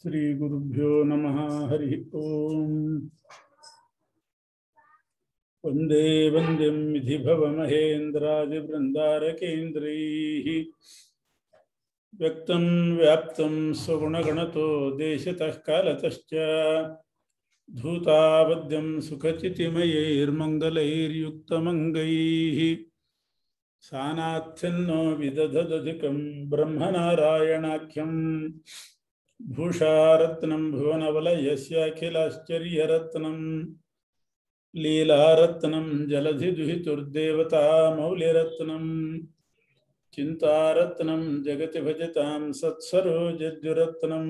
श्रीगुरुभ्यो नमः हरिः ओम् वन्दे वन्द्यं विधिभवमहेन्द्रादिवृन्दारकेन्द्रैः व्यक्तं व्याप्तं स्वगुणगणतो देशतः कालतश्च धूतावद्यं सुखचितिमयैर्मङ्गलैर्युक्तमङ्गैः सानाथ्यन्नो विदधदधिकं ब्रह्मनारायणाख्यम् भूषारत्नं भुवनवलयस्याखिलाश्चर्यरत्नं लीलारत्नं जलधिदुहितुर्देवता मौल्यरत्नं चिन्तारत्नं जगति भजतां सत्सरोजद्युरत्नं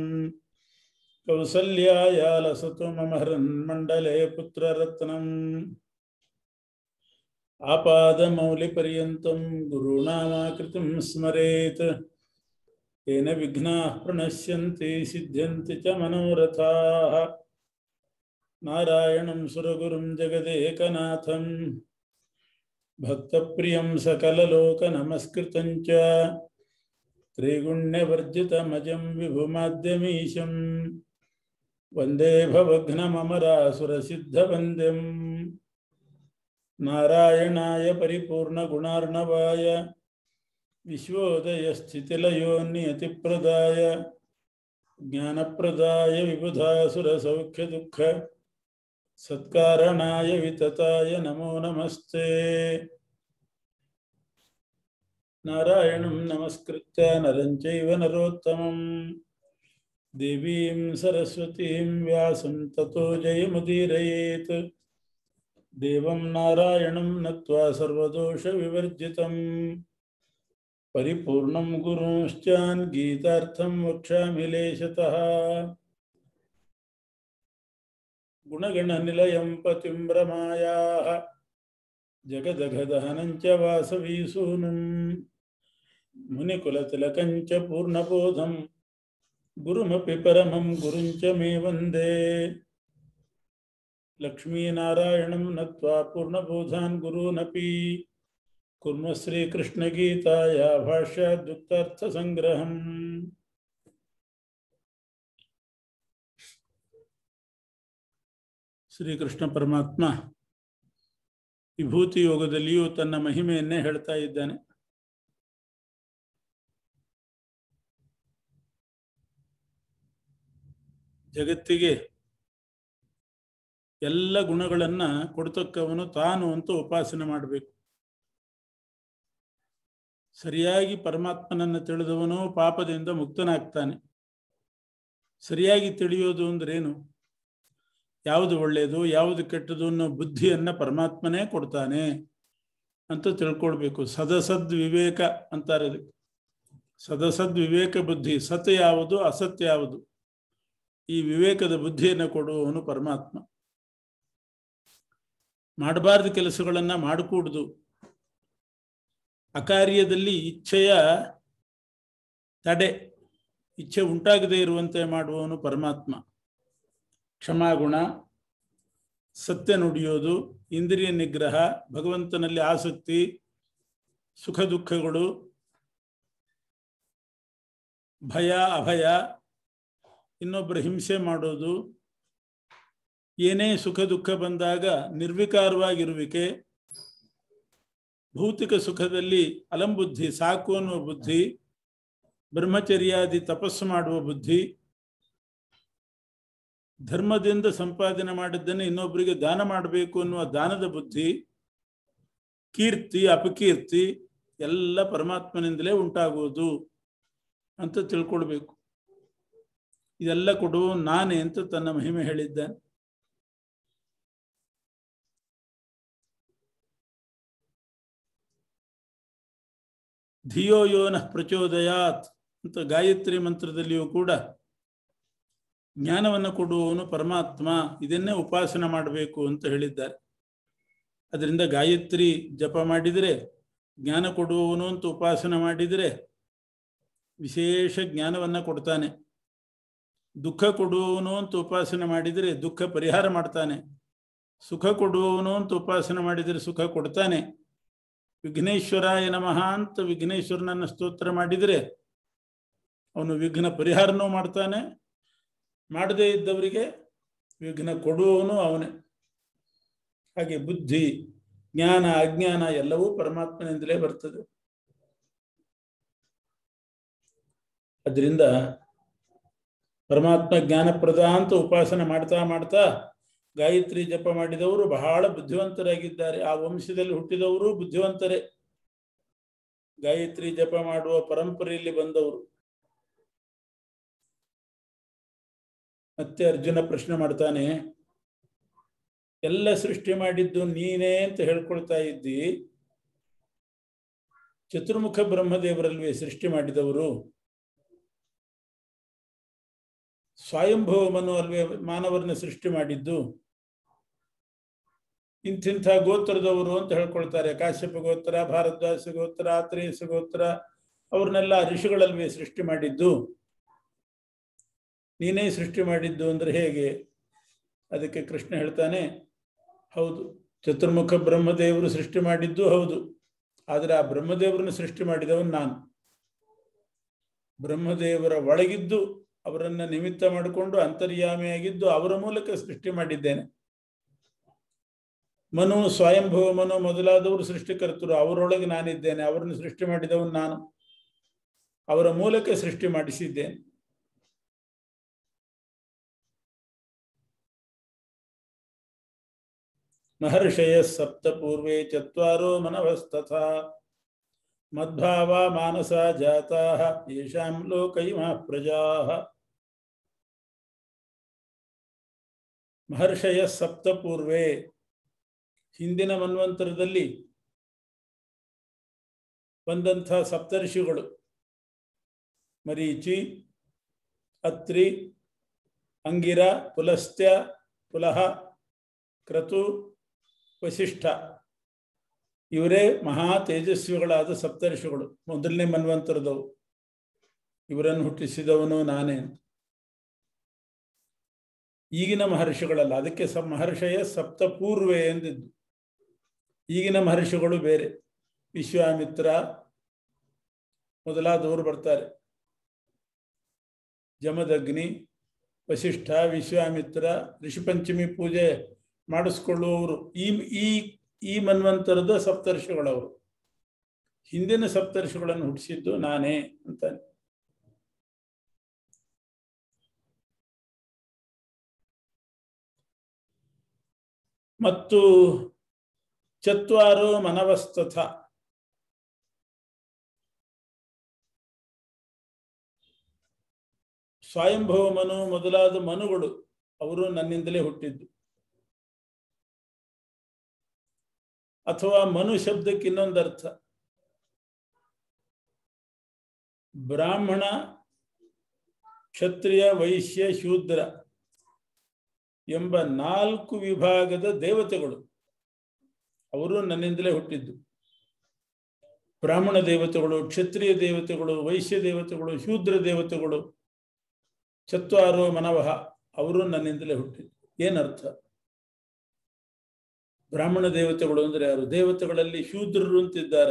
कौसल्यायालसतु मम हरन्मण्डले पुत्ररत्नम् आपादमौलिपर्यन्तं गुरूणामाकृतिं स्मरेत् तेन विघ्नाः प्रणश्यन्ति सिद्ध्यन्ति च मनोरथाः नारायणं सुरगुरुं जगदेकनाथं भक्तप्रियं सकललोकनमस्कृतं च त्रिगुण्यवर्जितमजं विभुमाद्यमीशं वन्दे भवघ्नममरासुरसिद्धवन्द्यम् नारायणाय परिपूर्णगुणार्णवाय विश्वोदयस्थितिलयोन्नियतिप्रदाय ज्ञानप्रदाय विबुधासुरसौख्यदुःख सत्कारणाय वितताय नमो नमस्ते नारायणं नमस्कृत्य नरं चैव नरोत्तमं देवीं सरस्वतीं व्यासं ततो जयमुदीरयेत् देवं नारायणं नत्वा सर्वदोषविवर्जितम् परिपूर्णं गुरुंश्चान् गीतार्थं वक्ष्यामि लेशतः गुणगणनिलयं पतिं रमायाः जगदघदहनं च वासवीसूनुं मुनिकुलतिलकं च पूर्णबोधं गुरुमपि परमं गुरुं च मे वन्दे लक्ष्मीनारायणं नत्वा पूर्णबोधान् गुरूनपि कुर्म श्रीकृष्णगीताया भाष्याद्युक्तार्थसङ्ग्रहम् ಶ್ರೀಕೃಷ್ಣ ಪರಮಾತ್ಮ ವಿಭೂತಿ ಯೋಗದಲ್ಲಿಯೂ ತನ್ನ ಮಹಿಮೆಯನ್ನೇ ಹೇಳ್ತಾ ಇದ್ದಾನೆ ಜಗತ್ತಿಗೆ ಎಲ್ಲ ಗುಣಗಳನ್ನ ಕೊಡ್ತಕ್ಕವನು ತಾನು ಅಂತ ಉಪಾಸನೆ ಮಾಡಬೇಕು ಸರಿಯಾಗಿ ಪರಮಾತ್ಮನನ್ನು ತಿಳಿದವನು ಪಾಪದಿಂದ ಮುಕ್ತನಾಗ್ತಾನೆ ಸರಿಯಾಗಿ ತಿಳಿಯೋದು ಅಂದ್ರೇನು ಯಾವುದು ಒಳ್ಳೆಯದು ಯಾವುದು ಕೆಟ್ಟದು ಅನ್ನೋ ಬುದ್ಧಿಯನ್ನ ಪರಮಾತ್ಮನೇ ಕೊಡ್ತಾನೆ ಅಂತ ತಿಳ್ಕೊಳ್ಬೇಕು ಸದಸದ್ ವಿವೇಕ ಅಂತಾರೆ ಅದಕ್ಕೆ ಸದಸದ್ ವಿವೇಕ ಬುದ್ಧಿ ಸತ್ ಯಾವುದು ಅಸತ್ಯ ಯಾವುದು ಈ ವಿವೇಕದ ಬುದ್ಧಿಯನ್ನು ಕೊಡುವವನು ಪರಮಾತ್ಮ ಮಾಡಬಾರ್ದು ಕೆಲಸಗಳನ್ನ ಮಾಡಕೂಡ್ದು ಅಕಾರ್ಯದಲ್ಲಿ ಇಚ್ಛೆಯ ತಡೆ ಇಚ್ಛೆ ಉಂಟಾಗದೇ ಇರುವಂತೆ ಮಾಡುವವನು ಪರಮಾತ್ಮ ಕ್ಷಮಾಗುಣ ಸತ್ಯ ನುಡಿಯೋದು ಇಂದ್ರಿಯ ನಿಗ್ರಹ ಭಗವಂತನಲ್ಲಿ ಆಸಕ್ತಿ ಸುಖ ದುಃಖಗಳು ಭಯ ಅಭಯ ಇನ್ನೊಬ್ಬರ ಹಿಂಸೆ ಮಾಡೋದು ಏನೇ ಸುಖ ದುಃಖ ಬಂದಾಗ ನಿರ್ವಿಕಾರವಾಗಿರುವಿಕೆ ಭೌತಿಕ ಸುಖದಲ್ಲಿ ಅಲಂಬುದ್ಧಿ ಸಾಕು ಅನ್ನುವ ಬುದ್ಧಿ ಬ್ರಹ್ಮಚರ್ಯಾದಿ ತಪಸ್ಸು ಮಾಡುವ ಬುದ್ಧಿ ಧರ್ಮದಿಂದ ಸಂಪಾದನೆ ಮಾಡಿದ್ದನ್ನು ಇನ್ನೊಬ್ಬರಿಗೆ ದಾನ ಮಾಡಬೇಕು ಅನ್ನುವ ದಾನದ ಬುದ್ಧಿ ಕೀರ್ತಿ ಅಪಕೀರ್ತಿ ಎಲ್ಲ ಪರಮಾತ್ಮನಿಂದಲೇ ಉಂಟಾಗುವುದು ಅಂತ ತಿಳ್ಕೊಳ್ಬೇಕು ಇದೆಲ್ಲ ಕೊಡುವ ನಾನೇ ಅಂತ ತನ್ನ ಮಹಿಮೆ ಹೇಳಿದ್ದಾನೆ ಧಿಯೋ ಯೋನ ಪ್ರಚೋದಯಾತ್ ಅಂತ ಗಾಯತ್ರಿ ಮಂತ್ರದಲ್ಲಿಯೂ ಕೂಡ ಜ್ಞಾನವನ್ನು ಕೊಡುವವನು ಪರಮಾತ್ಮ ಇದನ್ನೇ ಉಪಾಸನ ಮಾಡಬೇಕು ಅಂತ ಹೇಳಿದ್ದಾರೆ ಅದರಿಂದ ಗಾಯತ್ರಿ ಜಪ ಮಾಡಿದರೆ ಜ್ಞಾನ ಕೊಡುವವನು ಅಂತ ಉಪಾಸನ ಮಾಡಿದರೆ ವಿಶೇಷ ಜ್ಞಾನವನ್ನು ಕೊಡ್ತಾನೆ ದುಃಖ ಕೊಡುವವನು ಅಂತ ಉಪಾಸನೆ ಮಾಡಿದರೆ ದುಃಖ ಪರಿಹಾರ ಮಾಡ್ತಾನೆ ಸುಖ ಕೊಡುವವನು ಅಂತ ಉಪಾಸನೆ ಮಾಡಿದರೆ ಸುಖ ಕೊಡ್ತಾನೆ ವಿಘ್ನೇಶ್ವರಾಯ ನಮಃ ಅಂತ ವಿಘ್ನೇಶ್ವರನನ್ನು ಸ್ತೋತ್ರ ಮಾಡಿದರೆ ಅವನು ವಿಘ್ನ ಪರಿಹಾರನೂ ಮಾಡ್ತಾನೆ ಮಾಡದೇ ಇದ್ದವರಿಗೆ ವಿಘ್ನ ಕೊಡುವವನು ಅವನೇ ಹಾಗೆ ಬುದ್ಧಿ ಜ್ಞಾನ ಅಜ್ಞಾನ ಎಲ್ಲವೂ ಪರಮಾತ್ಮನಿಂದಲೇ ಬರ್ತದೆ ಅದರಿಂದ ಪರಮಾತ್ಮ ಜ್ಞಾನಪ್ರದ ಅಂತ ಉಪಾಸನೆ ಮಾಡ್ತಾ ಮಾಡ್ತಾ ಗಾಯತ್ರಿ ಜಪ ಮಾಡಿದವರು ಬಹಳ ಬುದ್ಧಿವಂತರಾಗಿದ್ದಾರೆ ಆ ವಂಶದಲ್ಲಿ ಹುಟ್ಟಿದವರು ಬುದ್ಧಿವಂತರೇ ಗಾಯತ್ರಿ ಜಪ ಮಾಡುವ ಪರಂಪರೆಯಲ್ಲಿ ಬಂದವರು ಮತ್ತೆ ಅರ್ಜುನ ಪ್ರಶ್ನೆ ಮಾಡ್ತಾನೆ ಎಲ್ಲ ಸೃಷ್ಟಿ ಮಾಡಿದ್ದು ನೀನೇ ಅಂತ ಹೇಳ್ಕೊಳ್ತಾ ಇದ್ದಿ ಚತುರ್ಮುಖ ಬ್ರಹ್ಮದೇವರಲ್ವೇ ಸೃಷ್ಟಿ ಮಾಡಿದವರು ಸ್ವಯಂಭವಮನು ಅಲ್ವೇ ಮಾನವರನ್ನ ಸೃಷ್ಟಿ ಮಾಡಿದ್ದು ಇಂತಿಂಥ ಗೋತ್ರದವರು ಅಂತ ಹೇಳ್ಕೊಳ್ತಾರೆ ಕಾಶ್ಯಪ ಗೋತ್ರ ಭಾರದ್ವಾಸ ಗೋತ್ರ ಆತ್ರೇಯಸ ಗೋತ್ರ ಅವ್ರನ್ನೆಲ್ಲ ಋಷಿಗಳಲ್ವೇ ಸೃಷ್ಟಿ ಮಾಡಿದ್ದು ನೀನೇ ಸೃಷ್ಟಿ ಮಾಡಿದ್ದು ಅಂದ್ರೆ ಹೇಗೆ ಅದಕ್ಕೆ ಕೃಷ್ಣ ಹೇಳ್ತಾನೆ ಹೌದು ಚತುರ್ಮುಖ ಬ್ರಹ್ಮದೇವರು ಸೃಷ್ಟಿ ಮಾಡಿದ್ದು ಹೌದು ಆದರೆ ಆ ಬ್ರಹ್ಮದೇವರನ್ನ ಸೃಷ್ಟಿ ಮಾಡಿದವನು ನಾನು ಬ್ರಹ್ಮದೇವರ ಒಳಗಿದ್ದು ಅವರನ್ನ ನಿಮಿತ್ತ ಮಾಡಿಕೊಂಡು ಅಂತರ್ಯಾಮಿಯಾಗಿದ್ದು ಅವರ ಮೂಲಕ ಸೃಷ್ಟಿ ಮಾಡಿದ್ದೇನೆ ಮನು ಸ್ವಯಂಭವ ಮನು ಮೊದಲಾದವರು ಸೃಷ್ಟಿಕರ್ತರು ಅವರೊಳಗೆ ನಾನಿದ್ದೇನೆ ಅವರನ್ನು ಸೃಷ್ಟಿ ಮಾಡಿದವನು ನಾನು ಅವರ ಮೂಲಕ ಸೃಷ್ಟಿ ಮಾಡಿಸಿದ್ದೇನೆ ಮಹರ್ಷಯ ಸಪ್ತ ಪೂರ್ವೇ ಚತ್ವಾರೋ ಮನವಸ್ತಥಾ ಮದ್ಭಾವ ಮಾನಸ ಜಾತಾ ಯಶಾಂ ಲೋಕೈಮ ಪ್ರಜಾ ಮಹರ್ಷಯ ಸಪ್ತ ಪೂರ್ವೇ ಹಿಂದಿನ ಮನ್ವಂತರದಲ್ಲಿ ಬಂದಂಥ ಸಪ್ತರ್ಷಿಗಳು ಮರೀಚಿ ಅತ್ರಿ ಅಂಗಿರ ಪುಲಸ್ತ್ಯ ಪುಲಹ ಕ್ರತು ವಸಿಷ್ಠ ಇವರೇ ಮಹಾ ತೇಜಸ್ವಿಗಳಾದ ಸಪ್ತರ್ಷಿಗಳು ಮೊದಲನೇ ಮನ್ವಂತರದವು ಇವರನ್ನು ಹುಟ್ಟಿಸಿದವನು ನಾನೇ ಈಗಿನ ಮಹರ್ಷಿಗಳಲ್ಲ ಅದಕ್ಕೆ ಸ ಮಹರ್ಷಯ ಸಪ್ತ ಪೂರ್ವೆ ಎಂದಿದ್ದು ಈಗಿನ ಮಹರ್ಷಿಗಳು ಬೇರೆ ವಿಶ್ವಾಮಿತ್ರ ಮೊದಲಾದವರು ಬರ್ತಾರೆ ಜಮದಗ್ನಿ ವಸಿಷ್ಠ ವಿಶ್ವಾಮಿತ್ರ ಋಷಿಪಂಚಮಿ ಪೂಜೆ ಮಾಡಿಸ್ಕೊಳ್ಳುವವರು ಈ ಈ ಈ ಮನ್ವಂತರದ ಸಪ್ತರ್ಷಿಗಳವರು ಹಿಂದಿನ ಸಪ್ತರ್ಷಿಗಳನ್ನು ಹುಟ್ಟಿಸಿದ್ದು ನಾನೇ ಅಂತಾನೆ ಮತ್ತು ಚತ್ವಾರೋ ಮನವಸ್ತಥ ಸ್ವಯಂಭವ ಮನು ಮೊದಲಾದ ಮನುಗಳು ಅವರು ನನ್ನಿಂದಲೇ ಹುಟ್ಟಿದ್ದು ಅಥವಾ ಮನು ಶಬ್ದಕ್ಕೆ ಇನ್ನೊಂದು ಅರ್ಥ ಬ್ರಾಹ್ಮಣ ಕ್ಷತ್ರಿಯ ವೈಶ್ಯ ಶೂದ್ರ ಎಂಬ ನಾಲ್ಕು ವಿಭಾಗದ ದೇವತೆಗಳು ಅವರು ನನ್ನಿಂದಲೇ ಹುಟ್ಟಿದ್ದು ಬ್ರಾಹ್ಮಣ ದೇವತೆಗಳು ಕ್ಷತ್ರಿಯ ದೇವತೆಗಳು ವೈಶ್ಯ ದೇವತೆಗಳು ಶೂದ್ರ ದೇವತೆಗಳು ಚತ್ವಾರೋ ಮನವಹ ಅವರು ನನ್ನಿಂದಲೇ ಹುಟ್ಟಿದ್ದು ಏನರ್ಥ ಬ್ರಾಹ್ಮಣ ದೇವತೆಗಳು ಅಂದ್ರೆ ಯಾರು ದೇವತೆಗಳಲ್ಲಿ ಶೂದ್ರರು ಅಂತಿದ್ದಾರ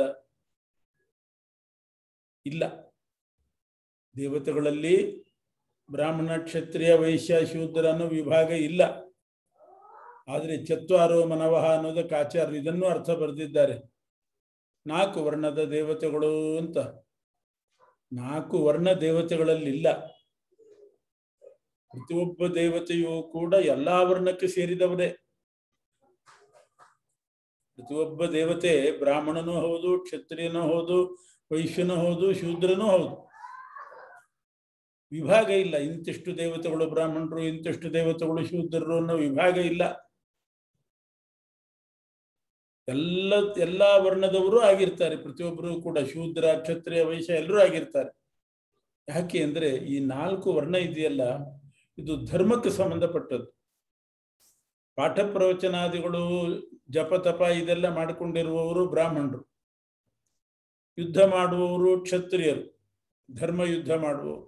ಇಲ್ಲ ದೇವತೆಗಳಲ್ಲಿ ಬ್ರಾಹ್ಮಣ ಕ್ಷತ್ರಿಯ ವೈಶ್ಯ ಶೂದ್ರ ಅನ್ನೋ ವಿಭಾಗ ಇಲ್ಲ ಆದರೆ ಚತ್ವಾರೋ ಮನವಹ ಅನ್ನೋದಕ್ಕೆ ಆಚಾರ್ಯರು ಇದನ್ನು ಅರ್ಥ ಬರೆದಿದ್ದಾರೆ ನಾಲ್ಕು ವರ್ಣದ ದೇವತೆಗಳು ಅಂತ ನಾಲ್ಕು ವರ್ಣ ದೇವತೆಗಳಲ್ಲಿ ಇಲ್ಲ ಪ್ರತಿಯೊಬ್ಬ ದೇವತೆಯೂ ಕೂಡ ಎಲ್ಲಾ ವರ್ಣಕ್ಕೆ ಸೇರಿದವರೇ ಪ್ರತಿಯೊಬ್ಬ ದೇವತೆ ಬ್ರಾಹ್ಮಣನೂ ಹೌದು ಕ್ಷತ್ರಿಯನೂ ಹೌದು ವೈಶ್ಯನೂ ಹೌದು ಶೂದ್ರನೂ ಹೌದು ವಿಭಾಗ ಇಲ್ಲ ಇಂತಿಷ್ಟು ದೇವತೆಗಳು ಬ್ರಾಹ್ಮಣರು ಇಂತಿಷ್ಟು ದೇವತೆಗಳು ಶೂದ್ರರು ಅನ್ನೋ ವಿಭಾಗ ಇಲ್ಲ ಎಲ್ಲ ಎಲ್ಲಾ ವರ್ಣದವರು ಆಗಿರ್ತಾರೆ ಪ್ರತಿಯೊಬ್ಬರು ಕೂಡ ಶೂದ್ರ ಕ್ಷತ್ರಿಯ ವೈಶ್ಯ ಎಲ್ಲರೂ ಆಗಿರ್ತಾರೆ ಯಾಕೆ ಅಂದ್ರೆ ಈ ನಾಲ್ಕು ವರ್ಣ ಇದೆಯಲ್ಲ ಇದು ಧರ್ಮಕ್ಕೆ ಸಂಬಂಧಪಟ್ಟದ್ದು ಪಾಠ ಪ್ರವಚನಾದಿಗಳು ಜಪ ತಪ ಇದೆಲ್ಲ ಮಾಡಿಕೊಂಡಿರುವವರು ಬ್ರಾಹ್ಮಣರು ಯುದ್ಧ ಮಾಡುವವರು ಕ್ಷತ್ರಿಯರು ಧರ್ಮ ಯುದ್ಧ ಮಾಡುವವರು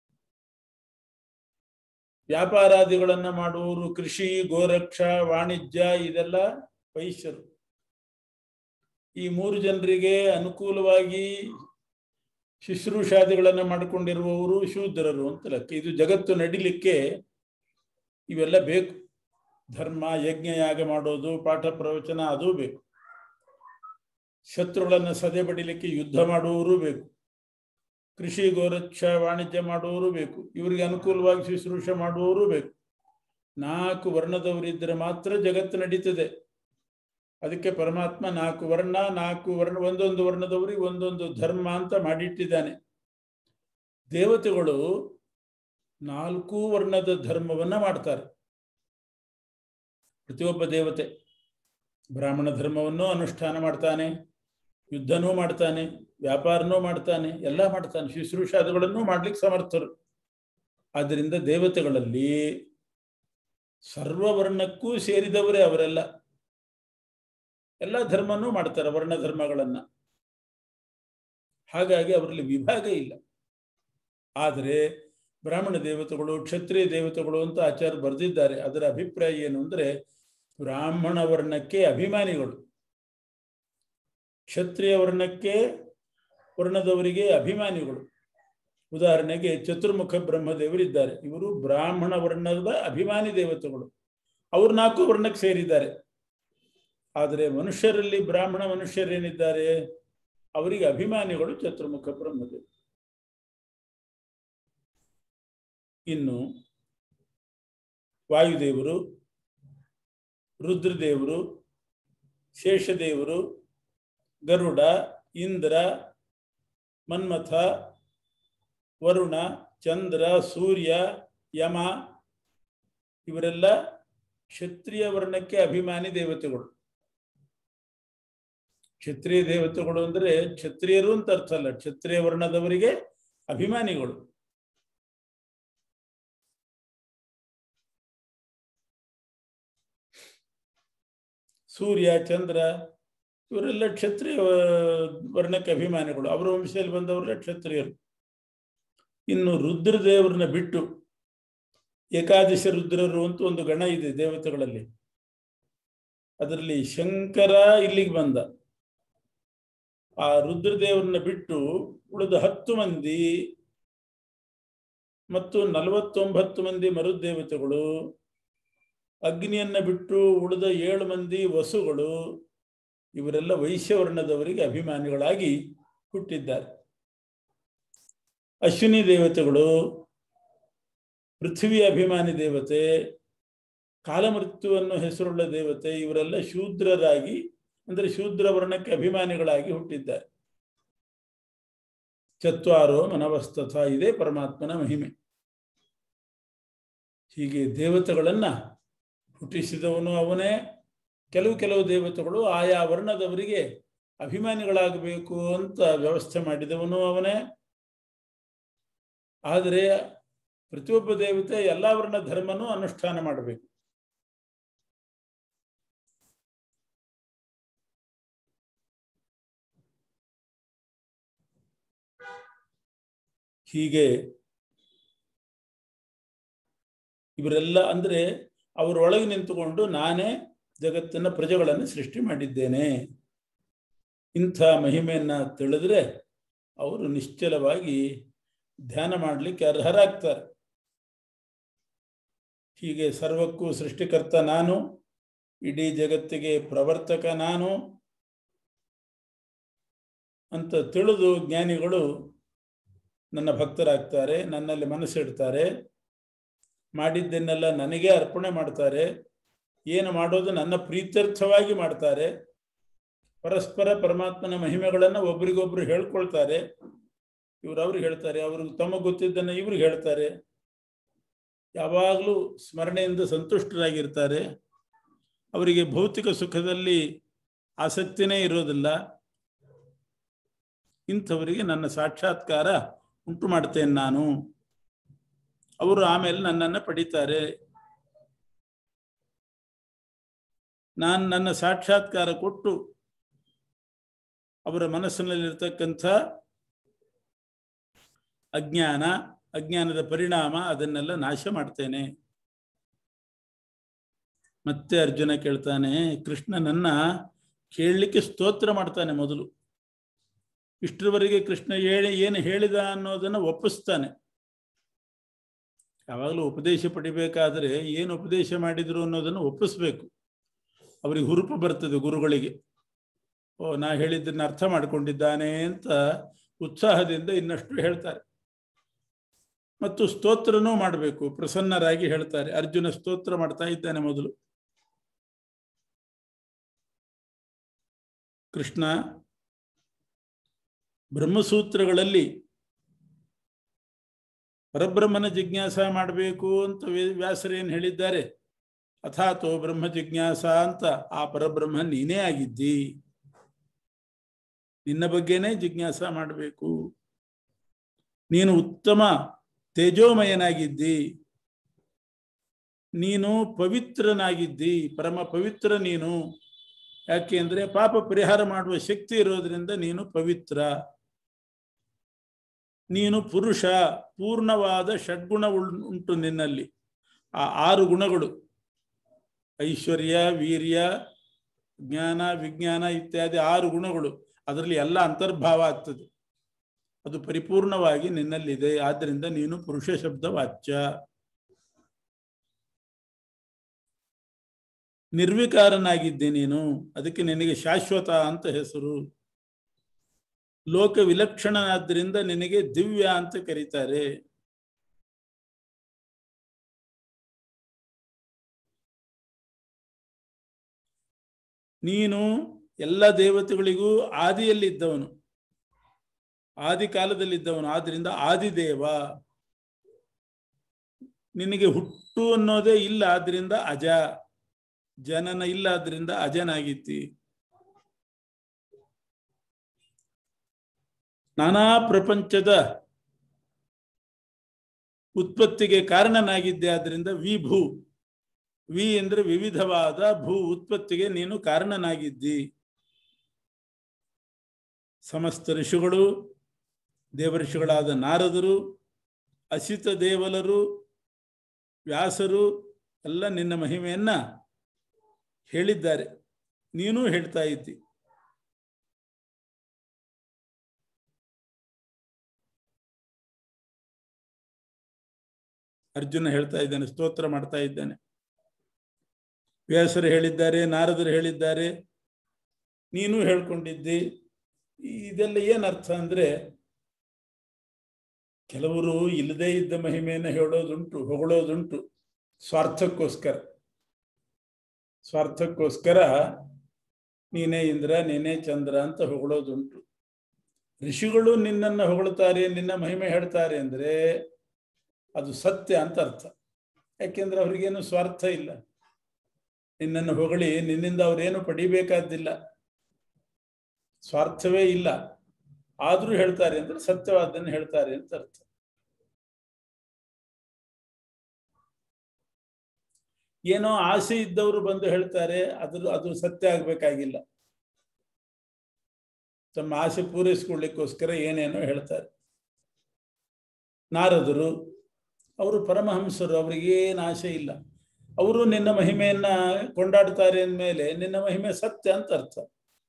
ವ್ಯಾಪಾರಾದಿಗಳನ್ನ ಮಾಡುವವರು ಕೃಷಿ ಗೋರಕ್ಷ ವಾಣಿಜ್ಯ ಇದೆಲ್ಲ ವೈಶ್ಯರು ಈ ಮೂರು ಜನರಿಗೆ ಅನುಕೂಲವಾಗಿ ಶುಶ್ರೂಷಾದಿಗಳನ್ನು ಮಾಡಿಕೊಂಡಿರುವವರು ಶೂದ್ರರು ಅಂತ ಲೆಕ್ಕ ಇದು ಜಗತ್ತು ನಡಿಲಿಕ್ಕೆ ಇವೆಲ್ಲ ಬೇಕು ಧರ್ಮ ಯಜ್ಞ ಯಾಗ ಮಾಡೋದು ಪಾಠ ಪ್ರವಚನ ಅದೂ ಬೇಕು ಶತ್ರುಗಳನ್ನು ಸದೆ ಬಡಿಲಿಕ್ಕೆ ಯುದ್ಧ ಮಾಡುವವರು ಬೇಕು ಕೃಷಿ ಗೋರಕ್ಷ ವಾಣಿಜ್ಯ ಮಾಡುವವರು ಬೇಕು ಇವರಿಗೆ ಅನುಕೂಲವಾಗಿ ಶುಶ್ರೂಷೆ ಮಾಡುವವರು ಬೇಕು ನಾಲ್ಕು ವರ್ಣದವರಿದ್ದರೆ ಮಾತ್ರ ಜಗತ್ತು ನಡೀತದೆ ಅದಕ್ಕೆ ಪರಮಾತ್ಮ ನಾಲ್ಕು ವರ್ಣ ನಾಲ್ಕು ವರ್ಣ ಒಂದೊಂದು ವರ್ಣದವರಿಗೆ ಒಂದೊಂದು ಧರ್ಮ ಅಂತ ಮಾಡಿಟ್ಟಿದ್ದಾನೆ ದೇವತೆಗಳು ನಾಲ್ಕು ವರ್ಣದ ಧರ್ಮವನ್ನ ಮಾಡ್ತಾರೆ ಪ್ರತಿಯೊಬ್ಬ ದೇವತೆ ಬ್ರಾಹ್ಮಣ ಧರ್ಮವನ್ನು ಅನುಷ್ಠಾನ ಮಾಡ್ತಾನೆ ಯುದ್ಧನೂ ಮಾಡ್ತಾನೆ ವ್ಯಾಪಾರನೂ ಮಾಡ್ತಾನೆ ಎಲ್ಲ ಮಾಡ್ತಾನೆ ಶುಶ್ರೂಷಾದಿಗಳನ್ನು ಮಾಡ್ಲಿಕ್ಕೆ ಸಮರ್ಥರು ಆದ್ದರಿಂದ ದೇವತೆಗಳಲ್ಲಿ ಸರ್ವವರ್ಣಕ್ಕೂ ಸೇರಿದವರೇ ಅವರೆಲ್ಲ ಎಲ್ಲ ಧರ್ಮನೂ ಮಾಡ್ತಾರೆ ವರ್ಣ ಧರ್ಮಗಳನ್ನ ಹಾಗಾಗಿ ಅವರಲ್ಲಿ ವಿಭಾಗ ಇಲ್ಲ ಆದರೆ ಬ್ರಾಹ್ಮಣ ದೇವತೆಗಳು ಕ್ಷತ್ರಿಯ ದೇವತೆಗಳು ಅಂತ ಆಚಾರ್ಯ ಬರೆದಿದ್ದಾರೆ ಅದರ ಅಭಿಪ್ರಾಯ ಏನು ಅಂದ್ರೆ ಬ್ರಾಹ್ಮಣ ವರ್ಣಕ್ಕೆ ಅಭಿಮಾನಿಗಳು ಕ್ಷತ್ರಿಯ ವರ್ಣಕ್ಕೆ ವರ್ಣದವರಿಗೆ ಅಭಿಮಾನಿಗಳು ಉದಾಹರಣೆಗೆ ಚತುರ್ಮುಖ ಬ್ರಹ್ಮದೇವರಿದ್ದಾರೆ ಇವರು ಬ್ರಾಹ್ಮಣ ವರ್ಣದ ಅಭಿಮಾನಿ ದೇವತೆಗಳು ಅವ್ರು ನಾಲ್ಕು ವರ್ಣಕ್ಕೆ ಸೇರಿದ್ದಾರೆ ಆದರೆ ಮನುಷ್ಯರಲ್ಲಿ ಬ್ರಾಹ್ಮಣ ಮನುಷ್ಯರೇನಿದ್ದಾರೆ ಅವರಿಗೆ ಅಭಿಮಾನಿಗಳು ಚತುರ್ಮುಖ ಬ್ರಹ್ಮದೇವ ಇನ್ನು ವಾಯುದೇವರು ರುದ್ರದೇವರು ಶೇಷದೇವರು ಗರುಡ ಇಂದ್ರ ಮನ್ಮಥ ವರುಣ ಚಂದ್ರ ಸೂರ್ಯ ಯಮ ಇವರೆಲ್ಲ ಕ್ಷತ್ರಿಯ ವರ್ಣಕ್ಕೆ ಅಭಿಮಾನಿ ದೇವತೆಗಳು ಕ್ಷತ್ರಿಯ ದೇವತೆಗಳು ಅಂದ್ರೆ ಕ್ಷತ್ರಿಯರು ಅಂತ ಅರ್ಥ ಅಲ್ಲ ಕ್ಷತ್ರಿಯ ವರ್ಣದವರಿಗೆ ಅಭಿಮಾನಿಗಳು ಸೂರ್ಯ ಚಂದ್ರ ಇವರೆಲ್ಲ ಕ್ಷತ್ರಿಯ ವರ್ಣಕ್ಕೆ ಅಭಿಮಾನಿಗಳು ಅವರ ವಂಶದಲ್ಲಿ ಬಂದವರೆಲ್ಲ ಕ್ಷತ್ರಿಯರು ಇನ್ನು ರುದ್ರದೇವರನ್ನ ಬಿಟ್ಟು ಏಕಾದಶ ರುದ್ರರು ಅಂತ ಒಂದು ಗಣ ಇದೆ ದೇವತೆಗಳಲ್ಲಿ ಅದರಲ್ಲಿ ಶಂಕರ ಇಲ್ಲಿಗೆ ಬಂದ ಆ ರುದ್ರದೇವರನ್ನ ಬಿಟ್ಟು ಉಳಿದ ಹತ್ತು ಮಂದಿ ಮತ್ತು ನಲವತ್ತೊಂಬತ್ತು ಮಂದಿ ಮರುದೇವತೆಗಳು ಅಗ್ನಿಯನ್ನ ಬಿಟ್ಟು ಉಳಿದ ಏಳು ಮಂದಿ ವಸುಗಳು ಇವರೆಲ್ಲ ವೈಶ್ಯವರ್ಣದವರಿಗೆ ಅಭಿಮಾನಿಗಳಾಗಿ ಹುಟ್ಟಿದ್ದಾರೆ ಅಶ್ವಿನಿ ದೇವತೆಗಳು ಪೃಥ್ವಿ ಅಭಿಮಾನಿ ದೇವತೆ ಕಾಲಮೃತ್ಯುವನ್ನು ಹೆಸರುಳ್ಳ ದೇವತೆ ಇವರೆಲ್ಲ ಶೂದ್ರರಾಗಿ ಅಂದರೆ ಶೂದ್ರ ವರ್ಣಕ್ಕೆ ಅಭಿಮಾನಿಗಳಾಗಿ ಹುಟ್ಟಿದ್ದಾರೆ ಚತ್ವಾರೋ ಮನವಸ್ತಥ ಇದೆ ಪರಮಾತ್ಮನ ಮಹಿಮೆ ಹೀಗೆ ದೇವತೆಗಳನ್ನ ಹುಟ್ಟಿಸಿದವನು ಅವನೇ ಕೆಲವು ಕೆಲವು ದೇವತೆಗಳು ಆಯಾ ವರ್ಣದವರಿಗೆ ಅಭಿಮಾನಿಗಳಾಗಬೇಕು ಅಂತ ವ್ಯವಸ್ಥೆ ಮಾಡಿದವನು ಅವನೇ ಆದರೆ ಪ್ರತಿಯೊಬ್ಬ ದೇವತೆ ಎಲ್ಲ ವರ್ಣ ಧರ್ಮನೂ ಅನುಷ್ಠಾನ ಮಾಡಬೇಕು ಹೀಗೆ ಇವರೆಲ್ಲ ಅಂದ್ರೆ ಅವರೊಳಗೆ ನಿಂತುಕೊಂಡು ನಾನೇ ಜಗತ್ತಿನ ಪ್ರಜೆಗಳನ್ನು ಸೃಷ್ಟಿ ಮಾಡಿದ್ದೇನೆ ಇಂಥ ಮಹಿಮೆಯನ್ನ ತಿಳಿದ್ರೆ ಅವರು ನಿಶ್ಚಲವಾಗಿ ಧ್ಯಾನ ಮಾಡಲಿಕ್ಕೆ ಅರ್ಹರಾಗ್ತಾರೆ ಹೀಗೆ ಸರ್ವಕ್ಕೂ ಸೃಷ್ಟಿಕರ್ತ ನಾನು ಇಡೀ ಜಗತ್ತಿಗೆ ಪ್ರವರ್ತಕ ನಾನು ಅಂತ ತಿಳಿದು ಜ್ಞಾನಿಗಳು ನನ್ನ ಭಕ್ತರಾಗ್ತಾರೆ ನನ್ನಲ್ಲಿ ಮನಸ್ಸಿಡ್ತಾರೆ ಮಾಡಿದ್ದನ್ನೆಲ್ಲ ನನಗೆ ಅರ್ಪಣೆ ಮಾಡ್ತಾರೆ ಏನು ಮಾಡೋದು ನನ್ನ ಪ್ರೀತ್ಯರ್ಥವಾಗಿ ಮಾಡ್ತಾರೆ ಪರಸ್ಪರ ಪರಮಾತ್ಮನ ಮಹಿಮೆಗಳನ್ನು ಒಬ್ರಿಗೊಬ್ರು ಹೇಳ್ಕೊಳ್ತಾರೆ ಇವ್ರು ಅವ್ರಿಗೆ ಹೇಳ್ತಾರೆ ಅವ್ರಿಗೆ ತಮಗೆ ಗೊತ್ತಿದ್ದನ್ನು ಇವ್ರಿಗೆ ಹೇಳ್ತಾರೆ ಯಾವಾಗಲೂ ಸ್ಮರಣೆಯಿಂದ ಸಂತುಷ್ಟರಾಗಿರ್ತಾರೆ ಅವರಿಗೆ ಭೌತಿಕ ಸುಖದಲ್ಲಿ ಆಸಕ್ತಿನೇ ಇರೋದಿಲ್ಲ ಇಂಥವರಿಗೆ ನನ್ನ ಸಾಕ್ಷಾತ್ಕಾರ ಉಂಟು ಮಾಡ್ತೇನೆ ನಾನು ಅವರು ಆಮೇಲೆ ನನ್ನನ್ನು ಪಡಿತಾರೆ ನಾನು ನನ್ನ ಸಾಕ್ಷಾತ್ಕಾರ ಕೊಟ್ಟು ಅವರ ಮನಸ್ಸಿನಲ್ಲಿರ್ತಕ್ಕಂಥ ಅಜ್ಞಾನ ಅಜ್ಞಾನದ ಪರಿಣಾಮ ಅದನ್ನೆಲ್ಲ ನಾಶ ಮಾಡ್ತೇನೆ ಮತ್ತೆ ಅರ್ಜುನ ಕೇಳ್ತಾನೆ ಕೃಷ್ಣನನ್ನ ಕೇಳಲಿಕ್ಕೆ ಸ್ತೋತ್ರ ಮಾಡ್ತಾನೆ ಮೊದಲು ಇಷ್ಟರವರೆಗೆ ಕೃಷ್ಣ ಹೇಳಿ ಏನು ಹೇಳಿದ ಅನ್ನೋದನ್ನು ಒಪ್ಪಿಸ್ತಾನೆ ಯಾವಾಗಲೂ ಉಪದೇಶ ಪಡಿಬೇಕಾದ್ರೆ ಏನು ಉಪದೇಶ ಮಾಡಿದ್ರು ಅನ್ನೋದನ್ನು ಒಪ್ಪಿಸ್ಬೇಕು ಅವರಿಗೆ ಹುರುಪು ಬರ್ತದೆ ಗುರುಗಳಿಗೆ ಓ ನಾ ಹೇಳಿದ್ದನ್ನ ಅರ್ಥ ಮಾಡ್ಕೊಂಡಿದ್ದಾನೆ ಅಂತ ಉತ್ಸಾಹದಿಂದ ಇನ್ನಷ್ಟು ಹೇಳ್ತಾರೆ ಮತ್ತು ಸ್ತೋತ್ರನೂ ಮಾಡಬೇಕು ಪ್ರಸನ್ನರಾಗಿ ಹೇಳ್ತಾರೆ ಅರ್ಜುನ ಸ್ತೋತ್ರ ಮಾಡ್ತಾ ಇದ್ದಾನೆ ಮೊದಲು ಕೃಷ್ಣ ಬ್ರಹ್ಮಸೂತ್ರಗಳಲ್ಲಿ ಪರಬ್ರಹ್ಮನ ಜಿಜ್ಞಾಸ ಮಾಡಬೇಕು ಅಂತ ವ್ಯಾಸರೇನು ಹೇಳಿದ್ದಾರೆ ಅಥಾತೋ ಬ್ರಹ್ಮ ಜಿಜ್ಞಾಸ ಅಂತ ಆ ಪರಬ್ರಹ್ಮ ನೀನೇ ಆಗಿದ್ದಿ ನಿನ್ನ ಬಗ್ಗೆನೇ ಜಿಜ್ಞಾಸ ಮಾಡಬೇಕು ನೀನು ಉತ್ತಮ ತೇಜೋಮಯನಾಗಿದ್ದಿ ನೀನು ಪವಿತ್ರನಾಗಿದ್ದಿ ಪರಮ ಪವಿತ್ರ ನೀನು ಯಾಕೆ ಅಂದ್ರೆ ಪಾಪ ಪರಿಹಾರ ಮಾಡುವ ಶಕ್ತಿ ಇರೋದ್ರಿಂದ ನೀನು ಪವಿತ್ರ ನೀನು ಪುರುಷ ಪೂರ್ಣವಾದ ಷಡ್ಗುಣ ಉಂಟು ನಿನ್ನಲ್ಲಿ ಆ ಆರು ಗುಣಗಳು ಐಶ್ವರ್ಯ ವೀರ್ಯ ಜ್ಞಾನ ವಿಜ್ಞಾನ ಇತ್ಯಾದಿ ಆರು ಗುಣಗಳು ಅದರಲ್ಲಿ ಎಲ್ಲ ಅಂತರ್ಭಾವ ಆಗ್ತದೆ ಅದು ಪರಿಪೂರ್ಣವಾಗಿ ನಿನ್ನಲ್ಲಿದೆ ಆದ್ದರಿಂದ ನೀನು ಪುರುಷ ಶಬ್ದ ವಾಚ್ಯ ನಿರ್ವಿಕಾರನಾಗಿದ್ದೆ ನೀನು ಅದಕ್ಕೆ ನಿನಗೆ ಶಾಶ್ವತ ಅಂತ ಹೆಸರು ಲೋಕ ವಿಲಕ್ಷಣನಾದ್ದರಿಂದ ನಿನಗೆ ದಿವ್ಯ ಅಂತ ಕರೀತಾರೆ ನೀನು ಎಲ್ಲ ದೇವತೆಗಳಿಗೂ ಆದಿಯಲ್ಲಿದ್ದವನು ಆದಿ ಕಾಲದಲ್ಲಿದ್ದವನು ಆದ್ರಿಂದ ಆದಿದೇವ ನಿನಗೆ ಹುಟ್ಟು ಅನ್ನೋದೇ ಇಲ್ಲ ಆದ್ರಿಂದ ಅಜ ಜನನ ಇಲ್ಲ ಆದ್ರಿಂದ ಅಜನಾಗಿತ್ತಿ ನಾನಾ ಪ್ರಪಂಚದ ಉತ್ಪತ್ತಿಗೆ ಕಾರಣನಾಗಿದ್ದೆ ಆದ್ರಿಂದ ವಿಭೂ ವಿ ಅಂದ್ರೆ ವಿವಿಧವಾದ ಭೂ ಉತ್ಪತ್ತಿಗೆ ನೀನು ಕಾರಣನಾಗಿದ್ದಿ ಸಮಸ್ತ ಋಷಿಗಳು ದೇವಋಷಿಗಳಾದ ನಾರದರು ಅಸಿತ ದೇವಲರು ವ್ಯಾಸರು ಎಲ್ಲ ನಿನ್ನ ಮಹಿಮೆಯನ್ನ ಹೇಳಿದ್ದಾರೆ ನೀನೂ ಹೇಳ್ತಾ ಇದ್ದಿ ಅರ್ಜುನ ಹೇಳ್ತಾ ಇದ್ದಾನೆ ಸ್ತೋತ್ರ ಮಾಡ್ತಾ ಇದ್ದಾನೆ ವ್ಯಾಸರು ಹೇಳಿದ್ದಾರೆ ನಾರದರು ಹೇಳಿದ್ದಾರೆ ನೀನು ಹೇಳ್ಕೊಂಡಿದ್ದಿ ಇದೆಲ್ಲ ಏನ್ ಅರ್ಥ ಅಂದ್ರೆ ಕೆಲವರು ಇಲ್ಲದೇ ಇದ್ದ ಮಹಿಮೆಯನ್ನು ಹೇಳೋದುಂಟು ಹೊಗಳೋದುಂಟು ಸ್ವಾರ್ಥಕ್ಕೋಸ್ಕರ ಸ್ವಾರ್ಥಕ್ಕೋಸ್ಕರ ನೀನೇ ಇಂದ್ರ ನೀನೇ ಚಂದ್ರ ಅಂತ ಹೊಗಳೋದುಂಟು ಋಷಿಗಳು ನಿನ್ನನ್ನು ಹೊಗಳ್ತಾರೆ ನಿನ್ನ ಮಹಿಮೆ ಹೇಳ್ತಾರೆ ಅಂದ್ರೆ ಅದು ಸತ್ಯ ಅಂತ ಅರ್ಥ ಯಾಕೆಂದ್ರೆ ಅವ್ರಿಗೇನು ಸ್ವಾರ್ಥ ಇಲ್ಲ ನಿನ್ನನ್ನು ಹೊಗಳಿ ನಿನ್ನಿಂದ ಅವ್ರೇನು ಪಡಿಬೇಕಾದ್ದಿಲ್ಲ ಸ್ವಾರ್ಥವೇ ಇಲ್ಲ ಆದ್ರೂ ಹೇಳ್ತಾರೆ ಅಂದ್ರೆ ಸತ್ಯವಾದನ್ನು ಹೇಳ್ತಾರೆ ಅಂತ ಅರ್ಥ ಏನೋ ಆಸೆ ಇದ್ದವರು ಬಂದು ಹೇಳ್ತಾರೆ ಅದ್ರ ಅದು ಸತ್ಯ ಆಗ್ಬೇಕಾಗಿಲ್ಲ ತಮ್ಮ ಆಸೆ ಪೂರೈಸ್ಕೊಳ್ಳಿಕ್ಕೋಸ್ಕರ ಏನೇನೋ ಹೇಳ್ತಾರೆ ನಾರದರು ಅವರು ಪರಮಹಂಸರು ಅವ್ರಿಗೇನು ಆಸೆ ಇಲ್ಲ ಅವರು ನಿನ್ನ ಮಹಿಮೆಯನ್ನ ಕೊಂಡಾಡ್ತಾರೆ ಅಂದಮೇಲೆ ನಿನ್ನ ಮಹಿಮೆ ಸತ್ಯ ಅಂತ ಅರ್ಥ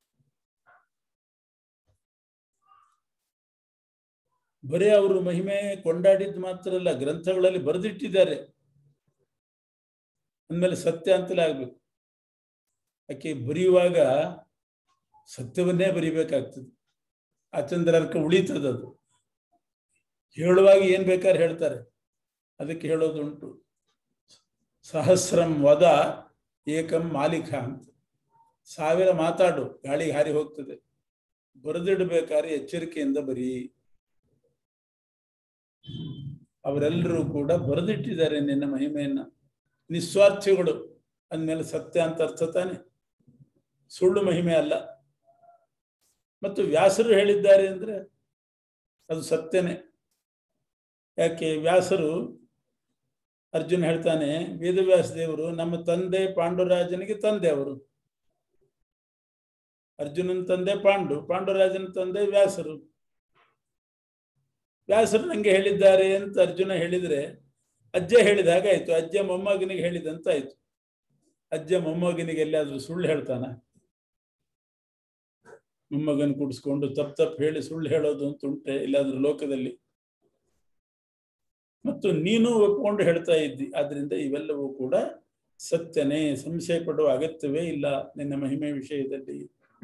ಬರೀ ಅವರು ಮಹಿಮೆ ಕೊಂಡಾಡಿದ್ ಮಾತ್ರ ಅಲ್ಲ ಗ್ರಂಥಗಳಲ್ಲಿ ಬರೆದಿಟ್ಟಿದ್ದಾರೆ ಅಂದಮೇಲೆ ಸತ್ಯ ಅಂತಲೇ ಆಗ್ಬೇಕು ಯಾಕೆ ಬರೆಯುವಾಗ ಸತ್ಯವನ್ನೇ ಬರಿಬೇಕಾಗ್ತದೆ ಆ ಚಂದ್ರರ್ಕ ಉಳಿತದದು ಹೇಳುವಾಗ ಏನ್ ಬೇಕಾದ್ರೆ ಹೇಳ್ತಾರೆ ಅದಕ್ಕೆ ಹೇಳೋದುಂಟು ಸಹಸ್ರಂ ವದ ಏಕಂ ಮಾಲಿಕ ಅಂತ ಸಾವಿರ ಮಾತಾಡು ಗಾಳಿಗೆ ಹಾರಿ ಹೋಗ್ತದೆ ಬರೆದಿಡ್ಬೇಕಾದ್ರೆ ಎಚ್ಚರಿಕೆಯಿಂದ ಬರೀ ಅವರೆಲ್ಲರೂ ಕೂಡ ಬರೆದಿಟ್ಟಿದ್ದಾರೆ ನಿನ್ನ ಮಹಿಮೆಯನ್ನ ನಿಸ್ವಾರ್ಥಿಗಳು ಅಂದಮೇಲೆ ಸತ್ಯ ಅಂತ ಅರ್ಥ ತಾನೆ ಸುಳ್ಳು ಮಹಿಮೆ ಅಲ್ಲ ಮತ್ತು ವ್ಯಾಸರು ಹೇಳಿದ್ದಾರೆ ಅಂದ್ರೆ ಅದು ಸತ್ಯನೇ ಯಾಕೆ ವ್ಯಾಸರು ಅರ್ಜುನ್ ಹೇಳ್ತಾನೆ ವೇದವ್ಯಾಸ ದೇವರು ನಮ್ಮ ತಂದೆ ಪಾಂಡುರಾಜನಿಗೆ ತಂದೆ ಅವರು ಅರ್ಜುನನ ತಂದೆ ಪಾಂಡು ಪಾಂಡುರಾಜನ ತಂದೆ ವ್ಯಾಸರು ವ್ಯಾಸರು ನಂಗೆ ಹೇಳಿದ್ದಾರೆ ಅಂತ ಅರ್ಜುನ ಹೇಳಿದ್ರೆ ಅಜ್ಜ ಹೇಳಿದ ಹಾಗಾಯ್ತು ಅಜ್ಜ ಮೊಮ್ಮಗನಿಗೆ ಹೇಳಿದಂತ ಆಯ್ತು ಅಜ್ಜ ಮೊಮ್ಮಗನಿಗೆ ಎಲ್ಲಿಯಾದ್ರೂ ಸುಳ್ಳು ಹೇಳ್ತಾನ ಮೊಮ್ಮಗನ್ ಕೂಡಿಸ್ಕೊಂಡು ತಪ್ಪು ತಪ್ಪು ಹೇಳಿ ಸುಳ್ಳು ಹೇಳೋದು ಅಂತ ಉಂಟೆ ಇಲ್ಲಾದ್ರೂ ಲೋಕದಲ್ಲಿ ಮತ್ತು ನೀನು ಒಪ್ಕೊಂಡು ಹೇಳ್ತಾ ಇದ್ದಿ ಆದ್ರಿಂದ ಇವೆಲ್ಲವೂ ಕೂಡ ಸತ್ಯನೇ ಸಂಶಯ ಪಡುವ ಅಗತ್ಯವೇ ಇಲ್ಲ ನಿನ್ನ ಮಹಿಮೆ ವಿಷಯದಲ್ಲಿ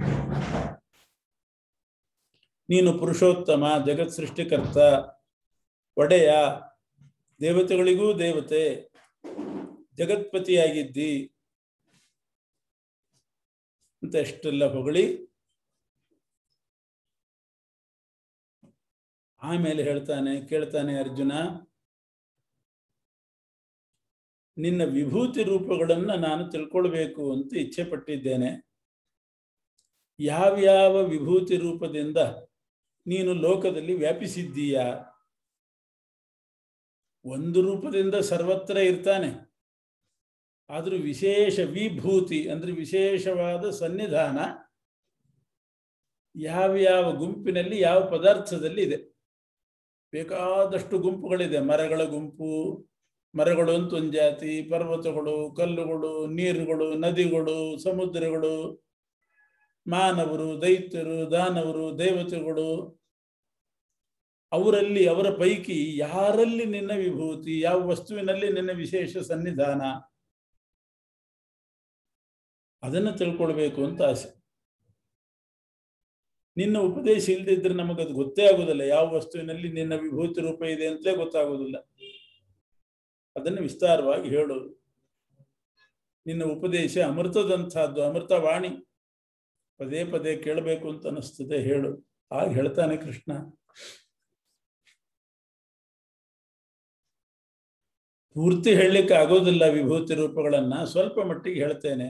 ನೀನು ಪುರುಷೋತ್ತಮ ಜಗತ್ ಸೃಷ್ಟಿಕರ್ತ ಒಡೆಯ ದೇವತೆಗಳಿಗೂ ದೇವತೆ ಜಗತ್ಪತಿಯಾಗಿದ್ದಿ ಅಂತ ಎಷ್ಟೆಲ್ಲ ಹೊಗಳಿ ಆಮೇಲೆ ಹೇಳ್ತಾನೆ ಕೇಳ್ತಾನೆ ಅರ್ಜುನ ನಿನ್ನ ವಿಭೂತಿ ರೂಪಗಳನ್ನ ನಾನು ತಿಳ್ಕೊಳ್ಬೇಕು ಅಂತ ಇಚ್ಛೆ ಪಟ್ಟಿದ್ದೇನೆ ಯಾವ್ಯಾವ ವಿಭೂತಿ ರೂಪದಿಂದ ನೀನು ಲೋಕದಲ್ಲಿ ವ್ಯಾಪಿಸಿದ್ದೀಯಾ ಒಂದು ರೂಪದಿಂದ ಸರ್ವತ್ರ ಇರ್ತಾನೆ ಆದ್ರೂ ವಿಶೇಷ ವಿಭೂತಿ ಅಂದ್ರೆ ವಿಶೇಷವಾದ ಸನ್ನಿಧಾನ ಯಾವ್ಯಾವ ಗುಂಪಿನಲ್ಲಿ ಯಾವ ಪದಾರ್ಥದಲ್ಲಿ ಇದೆ ಬೇಕಾದಷ್ಟು ಗುಂಪುಗಳಿದೆ ಮರಗಳ ಗುಂಪು ಮರಗಳು ಅಂತ ಒಂದು ಜಾತಿ ಪರ್ವತಗಳು ಕಲ್ಲುಗಳು ನೀರುಗಳು ನದಿಗಳು ಸಮುದ್ರಗಳು ಮಾನವರು ದೈತ್ಯರು ದಾನವರು ದೇವತೆಗಳು ಅವರಲ್ಲಿ ಅವರ ಪೈಕಿ ಯಾರಲ್ಲಿ ನಿನ್ನ ವಿಭೂತಿ ಯಾವ ವಸ್ತುವಿನಲ್ಲಿ ನಿನ್ನ ವಿಶೇಷ ಸನ್ನಿಧಾನ ಅದನ್ನು ತಿಳ್ಕೊಳ್ಬೇಕು ಅಂತ ಆಸೆ ನಿನ್ನ ಉಪದೇಶ ಇಲ್ಲದಿದ್ರೆ ನಮಗದು ಗೊತ್ತೇ ಆಗುದಿಲ್ಲ ಯಾವ ವಸ್ತುವಿನಲ್ಲಿ ನಿನ್ನ ವಿಭೂತಿ ರೂಪ ಇದೆ ಅಂತಲೇ ಗೊತ್ತಾಗುವುದಿಲ್ಲ ಅದನ್ನು ವಿಸ್ತಾರವಾಗಿ ಹೇಳೋದು ನಿನ್ನ ಉಪದೇಶ ಅಮೃತದಂತಹದ್ದು ಅಮೃತವಾಣಿ ಪದೇ ಪದೇ ಕೇಳಬೇಕು ಅಂತ ಅನಿಸ್ತದೆ ಹೇಳು ಆಗ ಹೇಳ್ತಾನೆ ಕೃಷ್ಣ ಪೂರ್ತಿ ಹೇಳಲಿಕ್ಕೆ ಆಗೋದಿಲ್ಲ ವಿಭೂತಿ ರೂಪಗಳನ್ನ ಸ್ವಲ್ಪ ಮಟ್ಟಿಗೆ ಹೇಳ್ತೇನೆ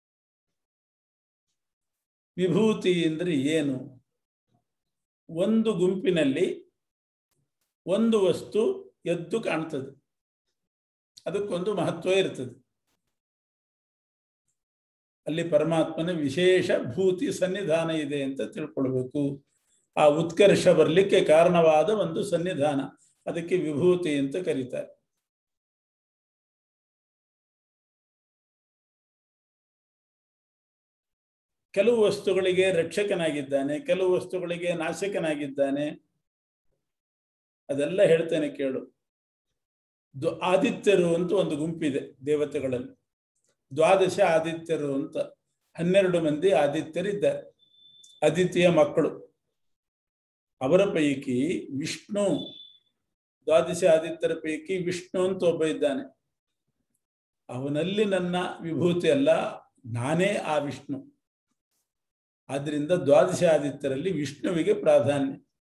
ವಿಭೂತಿ ಅಂದ್ರೆ ಏನು ಒಂದು ಗುಂಪಿನಲ್ಲಿ ಒಂದು ವಸ್ತು ಎದ್ದು ಕಾಣ್ತದೆ ಅದಕ್ಕೊಂದು ಮಹತ್ವ ಇರ್ತದೆ ಅಲ್ಲಿ ಪರಮಾತ್ಮನ ವಿಶೇಷ ಭೂತಿ ಸನ್ನಿಧಾನ ಇದೆ ಅಂತ ತಿಳ್ಕೊಳ್ಬೇಕು ಆ ಉತ್ಕರ್ಷ ಬರಲಿಕ್ಕೆ ಕಾರಣವಾದ ಒಂದು ಸನ್ನಿಧಾನ ಅದಕ್ಕೆ ವಿಭೂತಿ ಅಂತ ಕರೀತಾರೆ ಕೆಲವು ವಸ್ತುಗಳಿಗೆ ರಕ್ಷಕನಾಗಿದ್ದಾನೆ ಕೆಲವು ವಸ್ತುಗಳಿಗೆ ನಾಶಕನಾಗಿದ್ದಾನೆ ಅದೆಲ್ಲ ಹೇಳ್ತೇನೆ ಕೇಳು ದ್ವ ಆದಿತ್ಯರು ಅಂತ ಒಂದು ಗುಂಪಿದೆ ದೇವತೆಗಳಲ್ಲಿ ದ್ವಾದಶ ಆದಿತ್ಯರು ಅಂತ ಹನ್ನೆರಡು ಮಂದಿ ಆದಿತ್ಯರಿದ್ದಾರೆ ಅದಿತಿಯ ಮಕ್ಕಳು ಅವರ ಪೈಕಿ ವಿಷ್ಣು ದ್ವಾದಶ ಆದಿತ್ಯರ ಪೈಕಿ ವಿಷ್ಣು ಅಂತ ಒಬ್ಬ ಇದ್ದಾನೆ ಅವನಲ್ಲಿ ನನ್ನ ವಿಭೂತಿ ಅಲ್ಲ ನಾನೇ ಆ ವಿಷ್ಣು ಆದ್ರಿಂದ ದ್ವಾದಶ ಆದಿತ್ಯರಲ್ಲಿ ವಿಷ್ಣುವಿಗೆ ಪ್ರಾಧಾನ್ಯ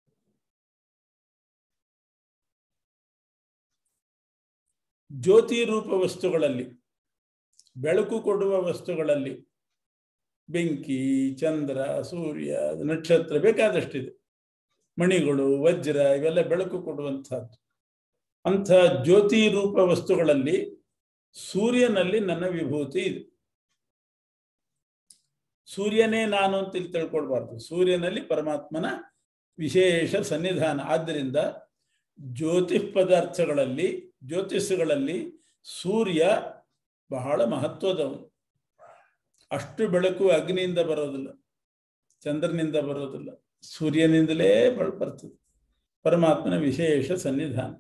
ಜ್ಯೋತಿ ರೂಪ ವಸ್ತುಗಳಲ್ಲಿ ಬೆಳಕು ಕೊಡುವ ವಸ್ತುಗಳಲ್ಲಿ ಬೆಂಕಿ ಚಂದ್ರ ಸೂರ್ಯ ನಕ್ಷತ್ರ ಬೇಕಾದಷ್ಟಿದೆ ಮಣಿಗಳು ವಜ್ರ ಇವೆಲ್ಲ ಬೆಳಕು ಕೊಡುವಂತಹದ್ದು ಅಂಥ ಜ್ಯೋತಿ ರೂಪ ವಸ್ತುಗಳಲ್ಲಿ ಸೂರ್ಯನಲ್ಲಿ ನನ್ನ ವಿಭೂತಿ ಇದೆ ಸೂರ್ಯನೇ ನಾನು ಅಂತ ಇಲ್ಲಿ ತಿಳ್ಕೊಳ್ಬಾರ್ದು ಸೂರ್ಯನಲ್ಲಿ ಪರಮಾತ್ಮನ ವಿಶೇಷ ಸನ್ನಿಧಾನ ಆದ್ದರಿಂದ ಜ್ಯೋತಿಷ್ ಪದಾರ್ಥಗಳಲ್ಲಿ ಜ್ಯೋತಿಷಗಳಲ್ಲಿ ಸೂರ್ಯ ಬಹಳ ಮಹತ್ವದವನು ಅಷ್ಟು ಬೆಳಕು ಅಗ್ನಿಯಿಂದ ಬರೋದಿಲ್ಲ ಚಂದ್ರನಿಂದ ಬರೋದಿಲ್ಲ ಸೂರ್ಯನಿಂದಲೇ ಬರ್ತದೆ ಪರಮಾತ್ಮನ ವಿಶೇಷ ಸನ್ನಿಧಾನ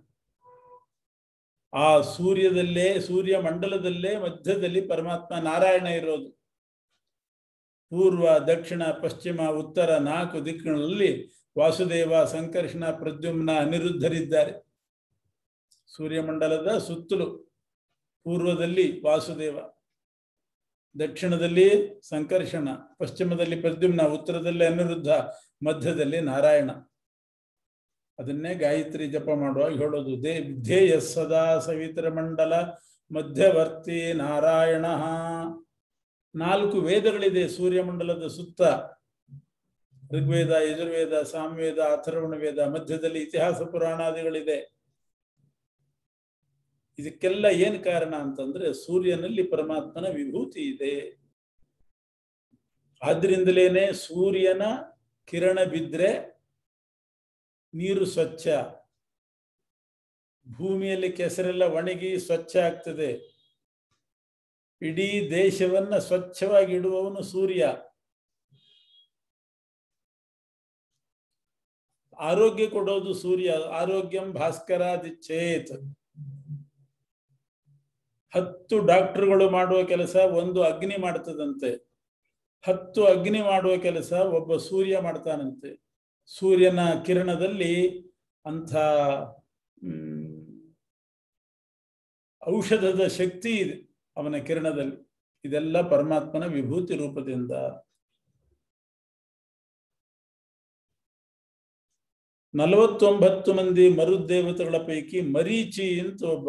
ಆ ಸೂರ್ಯದಲ್ಲೇ ಸೂರ್ಯ ಮಂಡಲದಲ್ಲೇ ಮಧ್ಯದಲ್ಲಿ ಪರಮಾತ್ಮ ನಾರಾಯಣ ಇರೋದು ಪೂರ್ವ ದಕ್ಷಿಣ ಪಶ್ಚಿಮ ಉತ್ತರ ನಾಲ್ಕು ದಿಕ್ಕುಗಳಲ್ಲಿ ವಾಸುದೇವ ಸಂಕರ್ಷಣ ಪ್ರದ್ಯುಮ್ನ ಅನಿರುದ್ಧರಿದ್ದಾರೆ ಸೂರ್ಯಮಂಡಲದ ಸುತ್ತಲೂ ಪೂರ್ವದಲ್ಲಿ ವಾಸುದೇವ ದಕ್ಷಿಣದಲ್ಲಿ ಸಂಕರ್ಷಣ ಪಶ್ಚಿಮದಲ್ಲಿ ಪ್ರದ್ಯುಮ್ನ ಉತ್ತರದಲ್ಲಿ ಅನಿರುದ್ಧ ಮಧ್ಯದಲ್ಲಿ ನಾರಾಯಣ ಅದನ್ನೇ ಗಾಯತ್ರಿ ಜಪ ಮಾಡುವಾಗ ಹೇಳೋದು ದೇ ಧ್ಯೇಯ ಸದಾ ಸವಿತರ ಮಂಡಲ ಮಧ್ಯವರ್ತಿ ನಾರಾಯಣ ನಾಲ್ಕು ವೇದಗಳಿದೆ ಸೂರ್ಯಮಂಡಲದ ಸುತ್ತ ಋಗ್ವೇದ ಯಜುರ್ವೇದ ಸಾಮವೇದ ಅಥರ್ವಣ ವೇದ ಮಧ್ಯದಲ್ಲಿ ಇತಿಹಾಸ ಪುರಾಣಾದಿಗಳಿದೆ ಇದಕ್ಕೆಲ್ಲ ಏನ್ ಕಾರಣ ಅಂತಂದ್ರೆ ಸೂರ್ಯನಲ್ಲಿ ಪರಮಾತ್ಮನ ವಿಭೂತಿ ಇದೆ ಆದ್ರಿಂದಲೇನೆ ಸೂರ್ಯನ ಕಿರಣ ಬಿದ್ರೆ ನೀರು ಸ್ವಚ್ಛ ಭೂಮಿಯಲ್ಲಿ ಕೆಸರೆಲ್ಲ ಒಣಗಿ ಸ್ವಚ್ಛ ಆಗ್ತದೆ ಇಡೀ ದೇಶವನ್ನ ಸ್ವಚ್ಛವಾಗಿ ಇಡುವವನು ಸೂರ್ಯ ಆರೋಗ್ಯ ಕೊಡೋದು ಸೂರ್ಯ ಆರೋಗ್ಯಂ ಭಾಸ್ಕರಾದಿಚ್ಛೇತ್ ಹತ್ತು ಡಾಕ್ಟರ್ಗಳು ಮಾಡುವ ಕೆಲಸ ಒಂದು ಅಗ್ನಿ ಮಾಡ್ತದಂತೆ ಹತ್ತು ಅಗ್ನಿ ಮಾಡುವ ಕೆಲಸ ಒಬ್ಬ ಸೂರ್ಯ ಮಾಡ್ತಾನಂತೆ ಸೂರ್ಯನ ಕಿರಣದಲ್ಲಿ ಅಂಥ ಔಷಧದ ಶಕ್ತಿ ಇದೆ ಅವನ ಕಿರಣದಲ್ಲಿ ಇದೆಲ್ಲ ಪರಮಾತ್ಮನ ವಿಭೂತಿ ರೂಪದಿಂದ ನಲವತ್ತೊಂಬತ್ತು ಮಂದಿ ಮರುದೇವತೆಗಳ ಪೈಕಿ ಮರೀಚಿ ಅಂತ ಒಬ್ಬ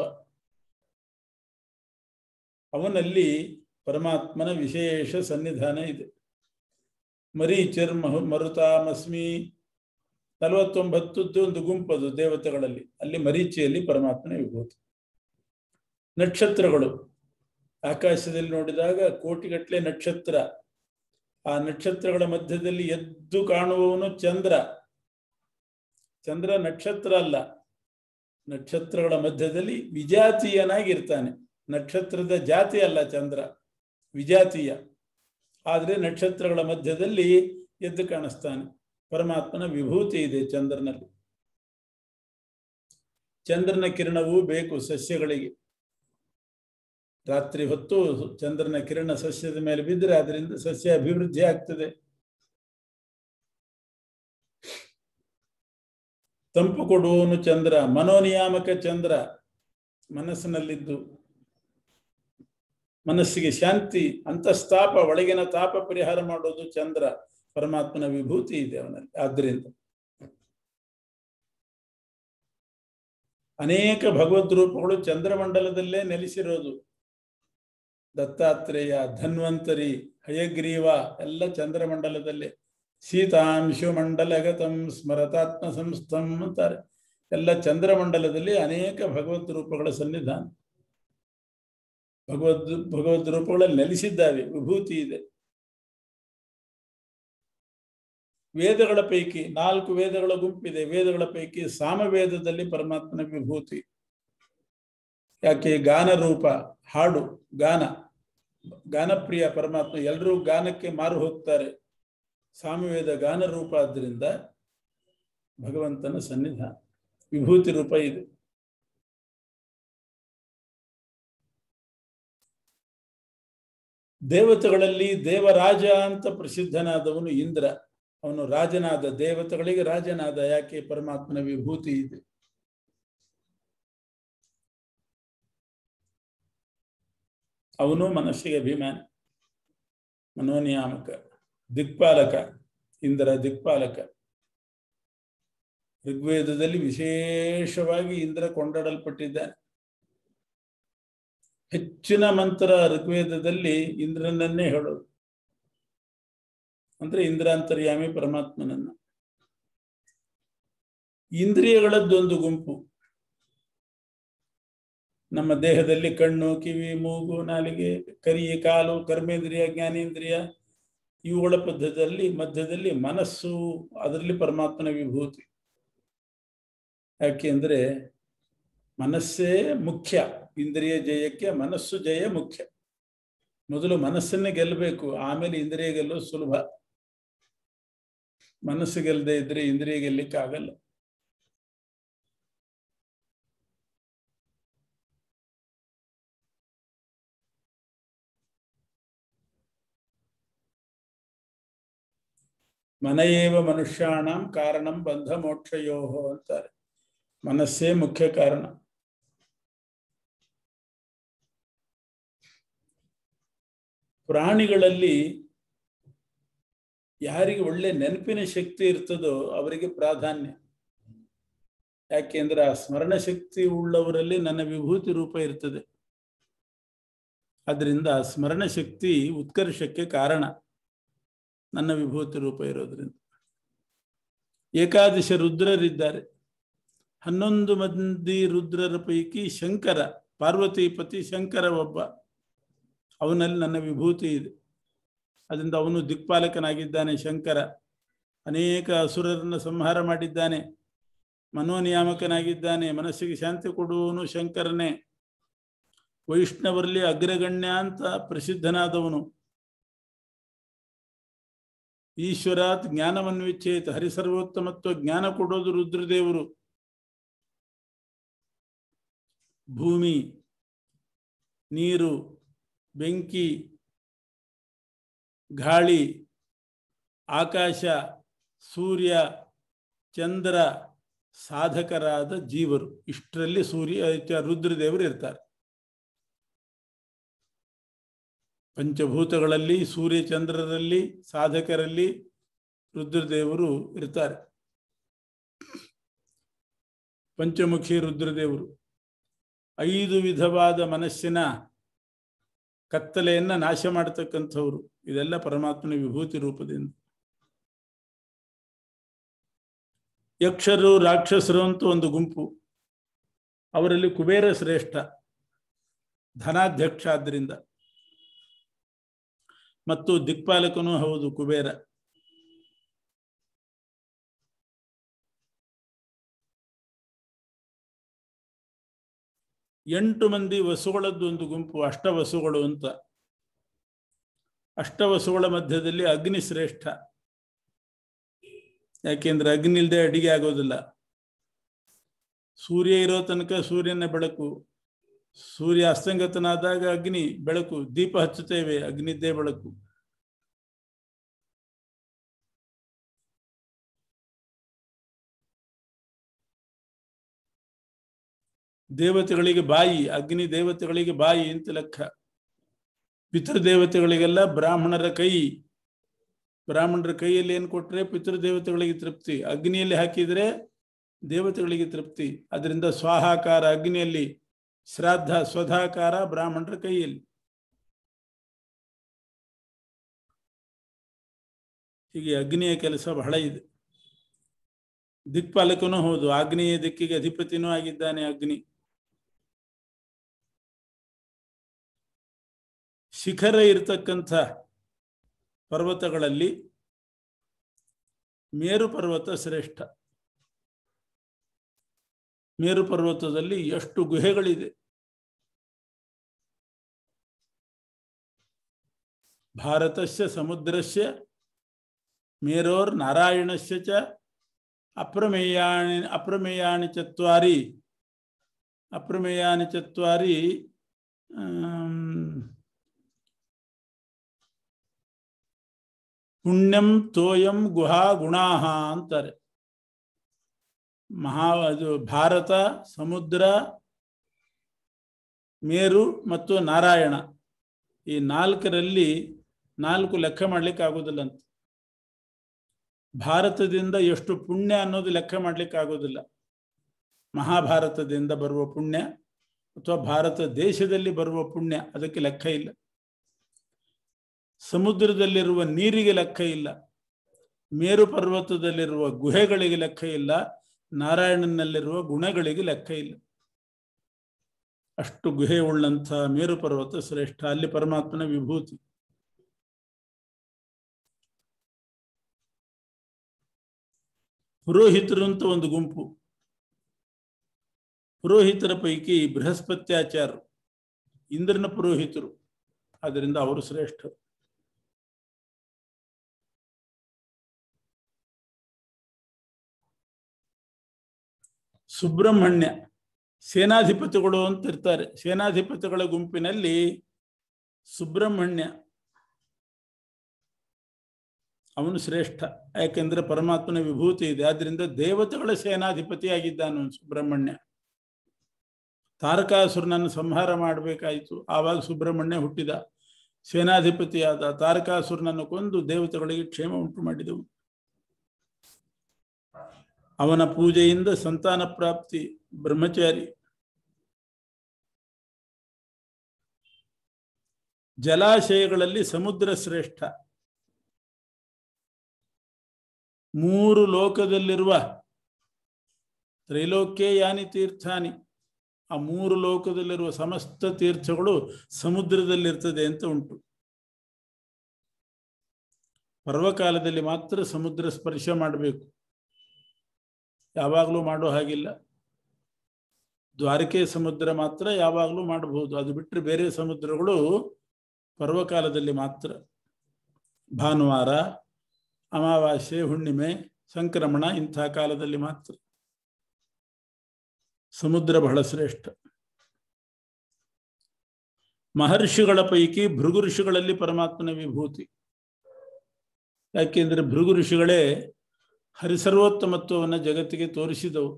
ಅವನಲ್ಲಿ ಪರಮಾತ್ಮನ ವಿಶೇಷ ಸನ್ನಿಧಾನ ಇದೆ ಮರೀಚಿರ್ ಮಹು ಮರುತಾಮಸ್ಮಿ ನಲವತ್ತೊಂಬತ್ತದ್ದು ಒಂದು ಗುಂಪದು ದೇವತೆಗಳಲ್ಲಿ ಅಲ್ಲಿ ಮರೀಚಿಯಲ್ಲಿ ಪರಮಾತ್ಮನ ವಿಭೂತಿ ನಕ್ಷತ್ರಗಳು ಆಕಾಶದಲ್ಲಿ ನೋಡಿದಾಗ ಕೋಟಿಗಟ್ಟಲೆ ನಕ್ಷತ್ರ ಆ ನಕ್ಷತ್ರಗಳ ಮಧ್ಯದಲ್ಲಿ ಎದ್ದು ಕಾಣುವವನು ಚಂದ್ರ ಚಂದ್ರ ನಕ್ಷತ್ರ ಅಲ್ಲ ನಕ್ಷತ್ರಗಳ ಮಧ್ಯದಲ್ಲಿ ವಿಜಾತೀಯನಾಗಿರ್ತಾನೆ ನಕ್ಷತ್ರದ ಜಾತಿ ಅಲ್ಲ ಚಂದ್ರ ವಿಜಾತೀಯ ಆದರೆ ನಕ್ಷತ್ರಗಳ ಮಧ್ಯದಲ್ಲಿ ಎದ್ದು ಕಾಣಿಸ್ತಾನೆ ಪರಮಾತ್ಮನ ವಿಭೂತಿ ಇದೆ ಚಂದ್ರನಲ್ಲಿ ಚಂದ್ರನ ಕಿರಣವೂ ಬೇಕು ಸಸ್ಯಗಳಿಗೆ ರಾತ್ರಿ ಹೊತ್ತು ಚಂದ್ರನ ಕಿರಣ ಸಸ್ಯದ ಮೇಲೆ ಬಿದ್ದರೆ ಅದರಿಂದ ಸಸ್ಯ ಅಭಿವೃದ್ಧಿ ಆಗ್ತದೆ ತಂಪು ಕೊಡುವವನು ಚಂದ್ರ ಮನೋನಿಯಾಮಕ ಚಂದ್ರ ಮನಸ್ಸಿನಲ್ಲಿದ್ದು ಮನಸ್ಸಿಗೆ ಶಾಂತಿ ಅಂತಸ್ತಾಪ ಒಳಗಿನ ತಾಪ ಪರಿಹಾರ ಮಾಡೋದು ಚಂದ್ರ ಪರಮಾತ್ಮನ ವಿಭೂತಿ ಇದೆ ಅವನಲ್ಲಿ ಆದ್ದರಿಂದ ಅನೇಕ ಭಗವದ್ ರೂಪಗಳು ಚಂದ್ರಮಂಡಲದಲ್ಲೇ ನೆಲೆಸಿರೋದು ದತ್ತಾತ್ರೇಯ ಧನ್ವಂತರಿ ಹಯಗ್ರೀವ ಎಲ್ಲ ಚಂದ್ರಮಂಡಲದಲ್ಲೇ ಸೀತಾಂಶು ಮಂಡಲಗತಂ ಸ್ಮರತಾತ್ಮ ಸಂಸ್ಥಂ ಅಂತಾರೆ ಎಲ್ಲ ಚಂದ್ರಮಂಡಲದಲ್ಲಿ ಅನೇಕ ಭಗವದ್ ರೂಪಗಳ ಸನ್ನಿಧಾನ ಭಗವದ್ ಭಗವದ್ ರೂಪಗಳಲ್ಲಿ ನೆಲೆಸಿದ್ದಾವೆ ವಿಭೂತಿ ಇದೆ ವೇದಗಳ ಪೈಕಿ ನಾಲ್ಕು ವೇದಗಳ ಗುಂಪಿದೆ ವೇದಗಳ ಪೈಕಿ ಸಾಮವೇದದಲ್ಲಿ ಪರಮಾತ್ಮನ ವಿಭೂತಿ ಯಾಕೆ ಗಾನ ರೂಪ ಹಾಡು ಗಾನ ಗಾನಪ್ರಿಯ ಪರಮಾತ್ಮ ಎಲ್ಲರೂ ಗಾನಕ್ಕೆ ಮಾರು ಹೋಗ್ತಾರೆ ಸಾಮವೇದ ಗಾನ ರೂಪ ಆದ್ದರಿಂದ ಭಗವಂತನ ಸನ್ನಿಧಾನ ವಿಭೂತಿ ರೂಪ ಇದೆ ದೇವತೆಗಳಲ್ಲಿ ದೇವರಾಜ ಅಂತ ಪ್ರಸಿದ್ಧನಾದವನು ಇಂದ್ರ ಅವನು ರಾಜನಾದ ದೇವತೆಗಳಿಗೆ ರಾಜನಾದ ಯಾಕೆ ಪರಮಾತ್ಮನ ವಿಭೂತಿ ಇದೆ ಅವನು ಮನಸ್ಸಿಗೆ ಅಭಿಮಾನಿ ಮನೋನಿಯಾಮಕ ದಿಕ್ಪಾಲಕ ಇಂದ್ರ ದಿಕ್ಪಾಲಕ ಋಗ್ವೇದದಲ್ಲಿ ವಿಶೇಷವಾಗಿ ಇಂದ್ರ ಕೊಂಡಾಡಲ್ಪಟ್ಟಿದ್ದಾನೆ ಹೆಚ್ಚಿನ ಮಂತ್ರ ಋಗ್ವೇದದಲ್ಲಿ ಇಂದ್ರನನ್ನೇ ಹೇಳೋದು ಅಂದ್ರೆ ಇಂದ್ರಾಂತರ್ಯಾಮಿ ಪರಮಾತ್ಮನನ್ನ ಇಂದ್ರಿಯಗಳದ್ದೊಂದು ಗುಂಪು ನಮ್ಮ ದೇಹದಲ್ಲಿ ಕಣ್ಣು ಕಿವಿ ಮೂಗು ನಾಲಿಗೆ ಕರಿ ಕಾಲು ಕರ್ಮೇಂದ್ರಿಯ ಜ್ಞಾನೇಂದ್ರಿಯ ಇವುಗಳ ಪದ್ಧತಿಯಲ್ಲಿ ಮಧ್ಯದಲ್ಲಿ ಮನಸ್ಸು ಅದರಲ್ಲಿ ಪರಮಾತ್ಮನ ವಿಭೂತಿ ಯಾಕೆ ಅಂದ್ರೆ ಮನಸ್ಸೇ ಮುಖ್ಯ ಇಂದ್ರಿಯ ಜಯಕ್ಕೆ ಮನಸ್ಸು ಜಯ ಮುಖ್ಯ ಮೊದಲು ಮನಸ್ಸನ್ನೇ ಗೆಲ್ಲಬೇಕು ಆಮೇಲೆ ಇಂದ್ರಿಯ ಗೆಲ್ಲೋದು ಸುಲಭ ಮನಸ್ಸು ಗೆಲ್ಲದೆ ಇದ್ರೆ ಇಂದ್ರಿಯ ಗೆಲ್ಲಿಕ್ಕೆ ಆಗಲ್ಲ ಮನೆಯೇವ ಮನುಷ್ಯಾಣಂ ಕಾರಣಂ ಬಂಧ ಮೋಕ್ಷಯೋ ಅಂತಾರೆ ಮನಸ್ಸೇ ಮುಖ್ಯ ಕಾರಣ ಪ್ರಾಣಿಗಳಲ್ಲಿ ಯಾರಿಗೆ ಒಳ್ಳೆ ನೆನಪಿನ ಶಕ್ತಿ ಇರ್ತದೋ ಅವರಿಗೆ ಪ್ರಾಧಾನ್ಯ ಯಾಕೆಂದ್ರೆ ಆ ಸ್ಮರಣ ಶಕ್ತಿ ಉಳ್ಳವರಲ್ಲಿ ನನ್ನ ವಿಭೂತಿ ರೂಪ ಇರ್ತದೆ ಅದರಿಂದ ಸ್ಮರಣ ಶಕ್ತಿ ಉತ್ಕರ್ಷಕ್ಕೆ ಕಾರಣ ನನ್ನ ವಿಭೂತಿ ರೂಪ ಇರೋದ್ರಿಂದ ಏಕಾದಶ ರುದ್ರರಿದ್ದಾರೆ ಹನ್ನೊಂದು ಮಂದಿ ರುದ್ರರ ಪೈಕಿ ಶಂಕರ ಪಾರ್ವತಿಪತಿ ಶಂಕರ ಒಬ್ಬ ಅವನಲ್ಲಿ ನನ್ನ ವಿಭೂತಿ ಇದೆ ಅದರಿಂದ ಅವನು ದಿಕ್ಪಾಲಕನಾಗಿದ್ದಾನೆ ಶಂಕರ ಅನೇಕ ಅಸುರರನ್ನು ಸಂಹಾರ ಮಾಡಿದ್ದಾನೆ ಮನೋನಿಯಾಮಕನಾಗಿದ್ದಾನೆ ಮನಸ್ಸಿಗೆ ಶಾಂತಿ ಕೊಡುವವನು ಶಂಕರನೇ ವೈಷ್ಣವರಲ್ಲಿ ಅಗ್ರಗಣ್ಯ ಅಂತ ಪ್ರಸಿದ್ಧನಾದವನು ಈಶ್ವರಾತ್ ಜ್ಞಾನವನ್ನು ವಿಚ್ಛೇತ ಹರಿಸರ್ವೋತ್ತಮತ್ವ ಜ್ಞಾನ ಕೊಡೋದು ರುದ್ರದೇವರು ಭೂಮಿ ನೀರು ಬೆಂಕಿ ಗಾಳಿ ಆಕಾಶ ಸೂರ್ಯ ಚಂದ್ರ ಸಾಧಕರಾದ ಜೀವರು ಇಷ್ಟರಲ್ಲಿ ಸೂರ್ಯ ರುದ್ರದೇವರು ಇರ್ತಾರೆ ಪಂಚಭೂತಗಳಲ್ಲಿ ಸೂರ್ಯ ಚಂದ್ರರಲ್ಲಿ ಸಾಧಕರಲ್ಲಿ ರುದ್ರದೇವರು ಇರ್ತಾರೆ ಪಂಚಮುಖಿ ರುದ್ರದೇವರು ಐದು ವಿಧವಾದ ಮನಸ್ಸಿನ ಕತ್ತಲೆಯನ್ನ ನಾಶ ಮಾಡತಕ್ಕಂಥವ್ರು ಇದೆಲ್ಲ ಪರಮಾತ್ಮನ ವಿಭೂತಿ ರೂಪದಿಂದ ಯಕ್ಷರು ರಾಕ್ಷಸರು ಅಂತ ಒಂದು ಗುಂಪು ಅವರಲ್ಲಿ ಕುಬೇರ ಶ್ರೇಷ್ಠ ಧನಾಧ್ಯಕ್ಷ ಆದ್ದರಿಂದ ಮತ್ತು ದಿಕ್ಪಾಲಕನೂ ಹೌದು ಕುಬೇರ ಎಂಟು ಮಂದಿ ವಸುಗಳದ್ದು ಒಂದು ಗುಂಪು ಅಷ್ಟವಸುಗಳು ಅಂತ ಅಷ್ಟವಸುಗಳ ಮಧ್ಯದಲ್ಲಿ ಅಗ್ನಿ ಶ್ರೇಷ್ಠ ಯಾಕೆಂದ್ರೆ ಅಗ್ನಿ ಇಲ್ಲದೆ ಅಡಿಗೆ ಆಗೋದಿಲ್ಲ ಸೂರ್ಯ ಇರೋ ತನಕ ಸೂರ್ಯನ ಬೆಳಕು ಸೂರ್ಯ ಅಸ್ತಂಗತನಾದಾಗ ಅಗ್ನಿ ಬೆಳಕು ದೀಪ ಹಚ್ಚುತ್ತೇವೆ ಅಗ್ನಿದ್ದೇ ಬೆಳಕು ದೇವತೆಗಳಿಗೆ ಬಾಯಿ ಅಗ್ನಿ ದೇವತೆಗಳಿಗೆ ಬಾಯಿ ಅಂತ ಲೆಕ್ಕ ಪಿತೃದೇವತೆಗಳಿಗೆಲ್ಲ ಬ್ರಾಹ್ಮಣರ ಕೈ ಬ್ರಾಹ್ಮಣರ ಕೈಯಲ್ಲಿ ಏನು ಕೊಟ್ರೆ ಪಿತೃದೇವತೆಗಳಿಗೆ ತೃಪ್ತಿ ಅಗ್ನಿಯಲ್ಲಿ ಹಾಕಿದ್ರೆ ದೇವತೆಗಳಿಗೆ ತೃಪ್ತಿ ಅದರಿಂದ ಸ್ವಾಹಾಕಾರ ಅಗ್ನಿಯಲ್ಲಿ ಶ್ರಾದ್ದ ಸ್ವಧಾಕಾರ ಬ್ರಾಹ್ಮಣರ ಕೈಯಲ್ಲಿ ಹೀಗೆ ಅಗ್ನಿಯ ಕೆಲಸ ಬಹಳ ಇದೆ ದಿಕ್ಪಾಲಕನೂ ಹೌದು ಆಗ್ನೇಯ ದಿಕ್ಕಿಗೆ ಅಧಿಪತಿನೂ ಆಗಿದ್ದಾನೆ ಅಗ್ನಿ ಶಿಖರ ಇರತಕ್ಕಂಥ ಪರ್ವತಗಳಲ್ಲಿ ಮೇರು ಪರ್ವತ ಶ್ರೇಷ್ಠ ಮೇರು ಪರ್ವತದಲ್ಲಿ ಎಷ್ಟು ಗುಹೆಗಳಿದೆ ಭಾರತಸ್ಯ ಸಮುದ್ರಸ್ಯ ಮೇರೋರ್ ನಾರಾಯಣಸ್ಯ ಚ ಅಪ್ರಮೇಯಾಣಿ ಅಪ್ರಮೇಯಾಣಿ ಚತ್ವಾರಿ ಅಪ್ರಮೇಯಾನಿ ಚತ್ವಾರಿ ಪುಣ್ಯಂ ತೋಯಂ ಗುಹಾ ಗುಣಾಹ ಅಂತಾರೆ ಮಹಾ ಅದು ಭಾರತ ಸಮುದ್ರ ಮೇರು ಮತ್ತು ನಾರಾಯಣ ಈ ನಾಲ್ಕರಲ್ಲಿ ನಾಲ್ಕು ಲೆಕ್ಕ ಮಾಡ್ಲಿಕ್ಕೆ ಆಗೋದಿಲ್ಲ ಅಂತ ಭಾರತದಿಂದ ಎಷ್ಟು ಪುಣ್ಯ ಅನ್ನೋದು ಲೆಕ್ಕ ಮಾಡ್ಲಿಕ್ಕೆ ಆಗೋದಿಲ್ಲ ಮಹಾಭಾರತದಿಂದ ಬರುವ ಪುಣ್ಯ ಅಥವಾ ಭಾರತ ದೇಶದಲ್ಲಿ ಬರುವ ಪುಣ್ಯ ಅದಕ್ಕೆ ಲೆಕ್ಕ ಇಲ್ಲ ಸಮುದ್ರದಲ್ಲಿರುವ ನೀರಿಗೆ ಲೆಕ್ಕ ಇಲ್ಲ ಮೇರು ಪರ್ವತದಲ್ಲಿರುವ ಗುಹೆಗಳಿಗೆ ಲೆಕ್ಕ ಇಲ್ಲ ನಾರಾಯಣನಲ್ಲಿರುವ ಗುಣಗಳಿಗೆ ಲೆಕ್ಕ ಇಲ್ಲ ಅಷ್ಟು ಗುಹೆ ಉಳ್ಳಂಥ ಮೇರು ಪರ್ವತ ಶ್ರೇಷ್ಠ ಅಲ್ಲಿ ಪರಮಾತ್ಮನ ವಿಭೂತಿ ಪುರೋಹಿತರು ಅಂತ ಒಂದು ಗುಂಪು ಪುರೋಹಿತರ ಪೈಕಿ ಬೃಹಸ್ಪತ್ಯಾಚಾರ್ಯರು ಇಂದ್ರನ ಪುರೋಹಿತರು ಆದ್ದರಿಂದ ಅವರು ಶ್ರೇಷ್ಠರು ಸುಬ್ರಹ್ಮಣ್ಯ ಸೇನಾಧಿಪತಿಗಳು ಅಂತ ಇರ್ತಾರೆ ಸೇನಾಧಿಪತಿಗಳ ಗುಂಪಿನಲ್ಲಿ ಸುಬ್ರಹ್ಮಣ್ಯ ಅವನು ಶ್ರೇಷ್ಠ ಯಾಕೆಂದ್ರೆ ಪರಮಾತ್ಮನ ವಿಭೂತಿ ಇದೆ ಆದ್ರಿಂದ ದೇವತೆಗಳ ಸೇನಾಧಿಪತಿ ಆಗಿದ್ದಾನು ಸುಬ್ರಹ್ಮಣ್ಯ ತಾರಕಾಸುರನನ್ನು ಸಂಹಾರ ಮಾಡಬೇಕಾಯಿತು ಆವಾಗ ಸುಬ್ರಹ್ಮಣ್ಯ ಹುಟ್ಟಿದ ಸೇನಾಧಿಪತಿಯಾದ ತಾರಕಾಸುರನನ್ನು ಕೊಂದು ದೇವತೆಗಳಿಗೆ ಕ್ಷೇಮ ಉಂಟು ಮಾಡಿದವು ಅವನ ಪೂಜೆಯಿಂದ ಸಂತಾನ ಪ್ರಾಪ್ತಿ ಬ್ರಹ್ಮಚಾರಿ ಜಲಾಶಯಗಳಲ್ಲಿ ಸಮುದ್ರ ಶ್ರೇಷ್ಠ ಮೂರು ಲೋಕದಲ್ಲಿರುವ ತ್ರೈಲೋಕ್ಯ ಯಾನಿ ತೀರ್ಥಾನಿ ಆ ಮೂರು ಲೋಕದಲ್ಲಿರುವ ಸಮಸ್ತ ತೀರ್ಥಗಳು ಸಮುದ್ರದಲ್ಲಿರ್ತದೆ ಅಂತ ಉಂಟು ಪರ್ವಕಾಲದಲ್ಲಿ ಮಾತ್ರ ಸಮುದ್ರ ಸ್ಪರ್ಶ ಮಾಡಬೇಕು ಯಾವಾಗಲೂ ಮಾಡೋ ಹಾಗಿಲ್ಲ ದ್ವಾರಕೆ ಸಮುದ್ರ ಮಾತ್ರ ಯಾವಾಗಲೂ ಮಾಡಬಹುದು ಅದು ಬಿಟ್ಟರೆ ಬೇರೆ ಸಮುದ್ರಗಳು ಪರ್ವಕಾಲದಲ್ಲಿ ಮಾತ್ರ ಭಾನುವಾರ ಅಮಾವಾಸ್ಯೆ ಹುಣ್ಣಿಮೆ ಸಂಕ್ರಮಣ ಇಂಥ ಕಾಲದಲ್ಲಿ ಮಾತ್ರ ಸಮುದ್ರ ಬಹಳ ಶ್ರೇಷ್ಠ ಮಹರ್ಷಿಗಳ ಪೈಕಿ ಭೃಗು ಋಷಿಗಳಲ್ಲಿ ಪರಮಾತ್ಮನ ವಿಭೂತಿ ಯಾಕೆಂದ್ರೆ ಭೃಗು ಋಷಿಗಳೇ ಹರಿಸರ್ವೋತ್ತಮತ್ವವನ್ನು ಜಗತ್ತಿಗೆ ತೋರಿಸಿದವು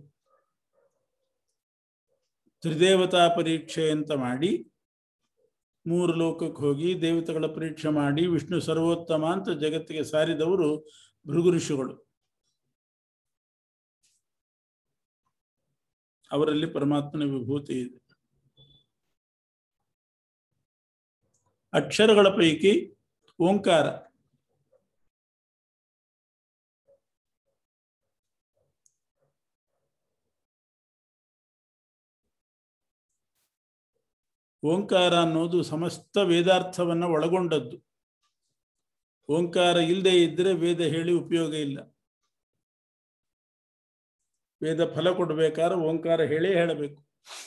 ತ್ರಿದೇವತಾ ಪರೀಕ್ಷೆ ಅಂತ ಮಾಡಿ ಮೂರು ಲೋಕಕ್ಕೆ ಹೋಗಿ ದೇವತೆಗಳ ಪರೀಕ್ಷೆ ಮಾಡಿ ವಿಷ್ಣು ಸರ್ವೋತ್ತಮ ಅಂತ ಜಗತ್ತಿಗೆ ಸಾರಿದವರು ಭೃಗು ಋಷಿಗಳು ಅವರಲ್ಲಿ ಪರಮಾತ್ಮನ ವಿಭೂತಿ ಇದೆ ಅಕ್ಷರಗಳ ಪೈಕಿ ಓಂಕಾರ ಓಂಕಾರ ಅನ್ನೋದು ಸಮಸ್ತ ವೇದಾರ್ಥವನ್ನು ಒಳಗೊಂಡದ್ದು ಓಂಕಾರ ಇಲ್ಲದೆ ಇದ್ದರೆ ವೇದ ಹೇಳಿ ಉಪಯೋಗ ಇಲ್ಲ ವೇದ ಫಲ ಕೊಡಬೇಕಾದ್ರೆ ಓಂಕಾರ ಹೇಳೇ ಹೇಳಬೇಕು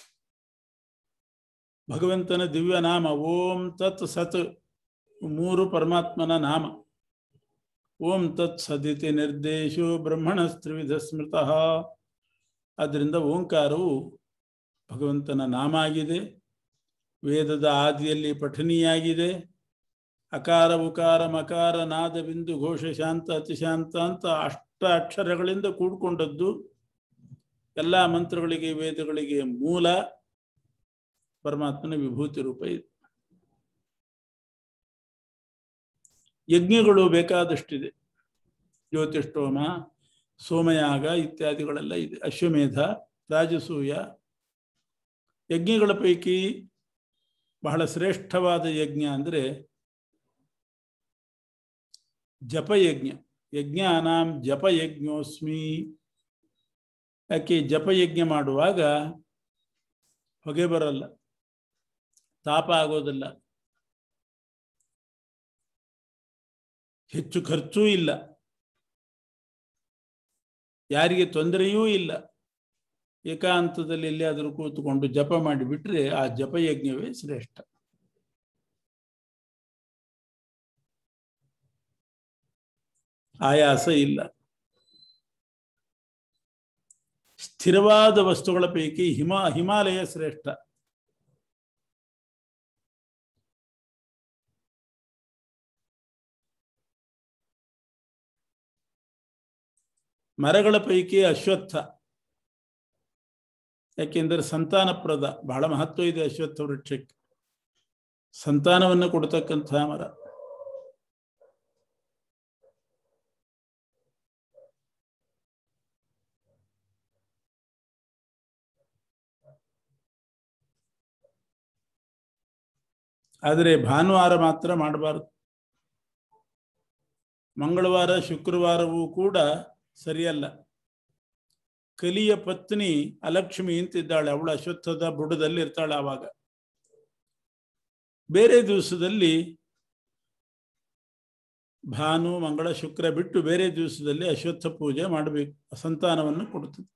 ಭಗವಂತನ ದಿವ್ಯ ನಾಮ ಓಂ ತತ್ ಸತ್ ಮೂರು ಪರಮಾತ್ಮನ ನಾಮ ಓಂ ತತ್ ಸದಿತಿ ನಿರ್ದೇಶೋ ಬ್ರಹ್ಮಣ ತ್ರಿವಿಧ ಸ್ಮೃತಃ ಆದ್ದರಿಂದ ಓಂಕಾರವು ಭಗವಂತನ ನಾಮ ಆಗಿದೆ ವೇದದ ಆದಿಯಲ್ಲಿ ಪಠನೀಯಾಗಿದೆ ಅಕಾರ ಉಕಾರ ಮಕಾರ ನಾದ ಬಿಂದು ಘೋಷ ಶಾಂತ ಅತಿಶಾಂತ ಅಂತ ಅಷ್ಟ ಅಕ್ಷರಗಳಿಂದ ಕೂಡ್ಕೊಂಡದ್ದು ಎಲ್ಲ ಮಂತ್ರಗಳಿಗೆ ವೇದಗಳಿಗೆ ಮೂಲ ಪರಮಾತ್ಮನ ವಿಭೂತಿ ರೂಪ ಇದೆ ಯಜ್ಞಗಳು ಬೇಕಾದಷ್ಟಿದೆ ಜ್ಯೋತಿಷ್ಠೋಮ ಸೋಮಯಾಗ ಇತ್ಯಾದಿಗಳೆಲ್ಲ ಇದೆ ಅಶ್ವಮೇಧ ರಾಜಸೂಯ ಯಜ್ಞಗಳ ಪೈಕಿ ಬಹಳ ಶ್ರೇಷ್ಠವಾದ ಯಜ್ಞ ಅಂದರೆ ಜಪಯಜ್ಞ ಯಜ್ಞಾನಾಂ ಜಪಯಜ್ಞೋಸ್ಮಿ ಯಾಕೆ ಜಪಯಜ್ಞ ಮಾಡುವಾಗ ಹೊಗೆ ಬರಲ್ಲ ತಾಪ ಆಗೋದಿಲ್ಲ ಹೆಚ್ಚು ಖರ್ಚೂ ಇಲ್ಲ ಯಾರಿಗೆ ತೊಂದರೆಯೂ ಇಲ್ಲ ಏಕಾಂತದಲ್ಲಿ ಎಲ್ಲಿಯಾದರೂ ಕೂತ್ಕೊಂಡು ಜಪ ಮಾಡಿಬಿಟ್ರೆ ಆ ಜಪಯಜ್ಞವೇ ಶ್ರೇಷ್ಠ ಆಯಾಸ ಇಲ್ಲ ಸ್ಥಿರವಾದ ವಸ್ತುಗಳ ಪೈಕಿ ಹಿಮ ಹಿಮಾಲಯ ಶ್ರೇಷ್ಠ ಮರಗಳ ಪೈಕಿ ಅಶ್ವತ್ಥ ಯಾಕೆಂದರೆ ಸಂತಾನಪ್ರದ ಬಹಳ ಮಹತ್ವ ಇದೆ ಅಶ್ವತ್ಥ ವೃಕ್ಷಕ್ಕೆ ಸಂತಾನವನ್ನು ಕೊಡ್ತಕ್ಕಂತಹ ಮರ ಆದರೆ ಭಾನುವಾರ ಮಾತ್ರ ಮಾಡಬಾರದು ಮಂಗಳವಾರ ಶುಕ್ರವಾರವೂ ಕೂಡ ಸರಿಯಲ್ಲ ಕಲಿಯ ಪತ್ನಿ ಅಲಕ್ಷ್ಮಿ ಅಂತಿದ್ದಾಳೆ ಅವಳು ಅಶ್ವತ್ಥದ ಬುಡದಲ್ಲಿ ಇರ್ತಾಳೆ ಆವಾಗ ಬೇರೆ ದಿವಸದಲ್ಲಿ ಭಾನು ಮಂಗಳ ಶುಕ್ರ ಬಿಟ್ಟು ಬೇರೆ ದಿವಸದಲ್ಲಿ ಅಶ್ವತ್ಥ ಪೂಜೆ ಮಾಡಬೇಕು ಸಂತಾನವನ್ನು ಕೊಡುತ್ತದೆ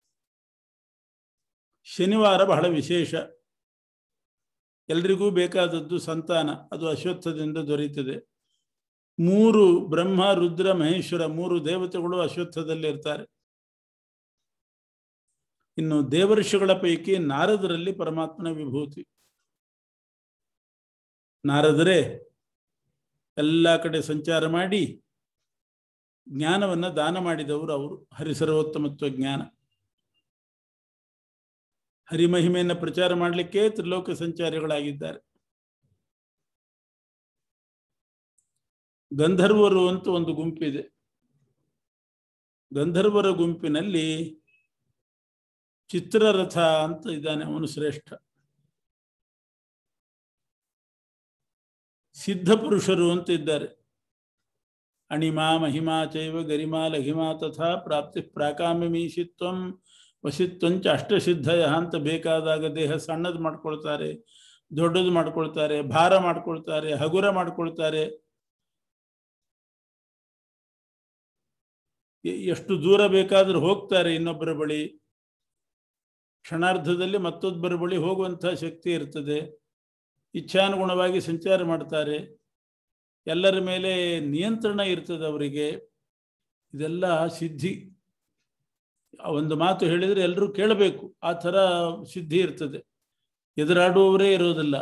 ಶನಿವಾರ ಬಹಳ ವಿಶೇಷ ಎಲ್ರಿಗೂ ಬೇಕಾದದ್ದು ಸಂತಾನ ಅದು ಅಶ್ವತ್ಥದಿಂದ ದೊರೆಯುತ್ತದೆ ಮೂರು ಬ್ರಹ್ಮ ರುದ್ರ ಮಹೇಶ್ವರ ಮೂರು ದೇವತೆಗಳು ಅಶ್ವತ್ಥದಲ್ಲಿ ಇರ್ತಾರೆ ಇನ್ನು ದೇವಋಷಿಗಳ ಪೈಕಿ ನಾರದರಲ್ಲಿ ಪರಮಾತ್ಮನ ವಿಭೂತಿ ನಾರದರೇ ಎಲ್ಲ ಕಡೆ ಸಂಚಾರ ಮಾಡಿ ಜ್ಞಾನವನ್ನ ದಾನ ಮಾಡಿದವರು ಅವರು ಹರಿಸರ್ವೋತ್ತಮತ್ವ ಜ್ಞಾನ ಹರಿಮಹಿಮೆಯನ್ನು ಪ್ರಚಾರ ಮಾಡಲಿಕ್ಕೆ ತ್ರಿಲೋಕ ಸಂಚಾರಿಗಳಾಗಿದ್ದಾರೆ ಗಂಧರ್ವರು ಅಂತ ಒಂದು ಗುಂಪಿದೆ ಗಂಧರ್ವರ ಗುಂಪಿನಲ್ಲಿ ಚಿತ್ರರಥ ಅಂತ ಇದ್ದಾನೆ ಅವನು ಶ್ರೇಷ್ಠ ಸಿದ್ಧ ಪುರುಷರು ಅಂತ ಇದ್ದಾರೆ ಅಣಿಮಾ ಮಹಿಮಾ ಚೈವ ಗರಿಮಾ ಲಹಿಮಾ ತಥಾ ಪ್ರಾಪ್ತಿ ಪ್ರಾಕಾಮ್ಯಮೀಶಿತ್ವಂ ವಸಿತ್ವಂಚ ಅಷ್ಟಸಿದ್ಧಯ ಅಂತ ಬೇಕಾದಾಗ ದೇಹ ಸಣ್ಣದು ಮಾಡ್ಕೊಳ್ತಾರೆ ದೊಡ್ಡದು ಮಾಡ್ಕೊಳ್ತಾರೆ ಭಾರ ಮಾಡ್ಕೊಳ್ತಾರೆ ಹಗುರ ಮಾಡ್ಕೊಳ್ತಾರೆ ಎಷ್ಟು ದೂರ ಬೇಕಾದ್ರೂ ಹೋಗ್ತಾರೆ ಇನ್ನೊಬ್ಬರ ಬಳಿ ಕ್ಷಣಾರ್ಧದಲ್ಲಿ ಮತ್ತೊಬ್ಬರ ಬಳಿ ಹೋಗುವಂತಹ ಶಕ್ತಿ ಇರ್ತದೆ ಇಚ್ಛಾನುಗುಣವಾಗಿ ಸಂಚಾರ ಮಾಡ್ತಾರೆ ಎಲ್ಲರ ಮೇಲೆ ನಿಯಂತ್ರಣ ಇರ್ತದೆ ಅವರಿಗೆ ಇದೆಲ್ಲ ಸಿದ್ಧಿ ಆ ಒಂದು ಮಾತು ಹೇಳಿದರೆ ಎಲ್ಲರೂ ಕೇಳಬೇಕು ಆ ಥರ ಸಿದ್ಧಿ ಇರ್ತದೆ ಎದುರಾಡುವವರೇ ಇರೋದಿಲ್ಲ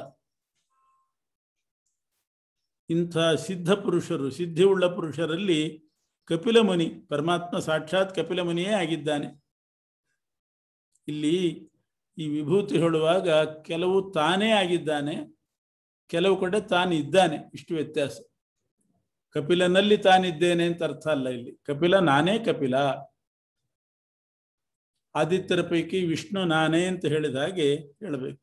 ಇಂಥ ಸಿದ್ಧ ಪುರುಷರು ಸಿದ್ಧಿ ಉಳ್ಳ ಪುರುಷರಲ್ಲಿ ಕಪಿಲ ಮುನಿ ಪರಮಾತ್ಮ ಸಾಕ್ಷಾತ್ ಕಪಿಲ ಮುನಿಯೇ ಆಗಿದ್ದಾನೆ ಇಲ್ಲಿ ಈ ವಿಭೂತಿ ಹೇಳುವಾಗ ಕೆಲವು ತಾನೇ ಆಗಿದ್ದಾನೆ ಕೆಲವು ಕಡೆ ತಾನಿದ್ದಾನೆ ಇಷ್ಟು ವ್ಯತ್ಯಾಸ ಕಪಿಲನಲ್ಲಿ ತಾನಿದ್ದೇನೆ ಅಂತ ಅರ್ಥ ಅಲ್ಲ ಇಲ್ಲಿ ಕಪಿಲ ನಾನೇ ಕಪಿಲ ಆದಿತ್ಯರ ಪೈಕಿ ವಿಷ್ಣು ನಾನೇ ಅಂತ ಹೇಳಿದ ಹಾಗೆ ಹೇಳಬೇಕು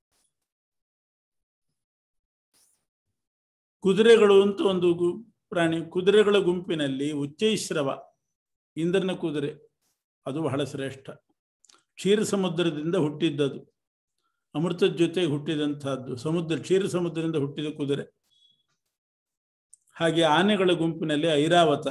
ಕುದುರೆಗಳು ಅಂತ ಒಂದು ಗು- ಪ್ರಾಣಿ ಕುದುರೆಗಳ ಗುಂಪಿನಲ್ಲಿ ಉಚ್ಚೈಶ್ರವ ಇಂದ್ರನ ಕುದುರೆ ಅದು ಬಹಳ ಶ್ರೇಷ್ಠ ಕ್ಷೀರ ಸಮುದ್ರದಿಂದ ಹುಟ್ಟಿದ್ದದು ಅಮೃತದ ಜೊತೆ ಹುಟ್ಟಿದಂತಹದ್ದು ಸಮುದ್ರ ಕ್ಷೀರ ಸಮುದ್ರದಿಂದ ಹುಟ್ಟಿದ ಕುದುರೆ ಹಾಗೆ ಆನೆಗಳ ಗುಂಪಿನಲ್ಲಿ ಐರಾವತ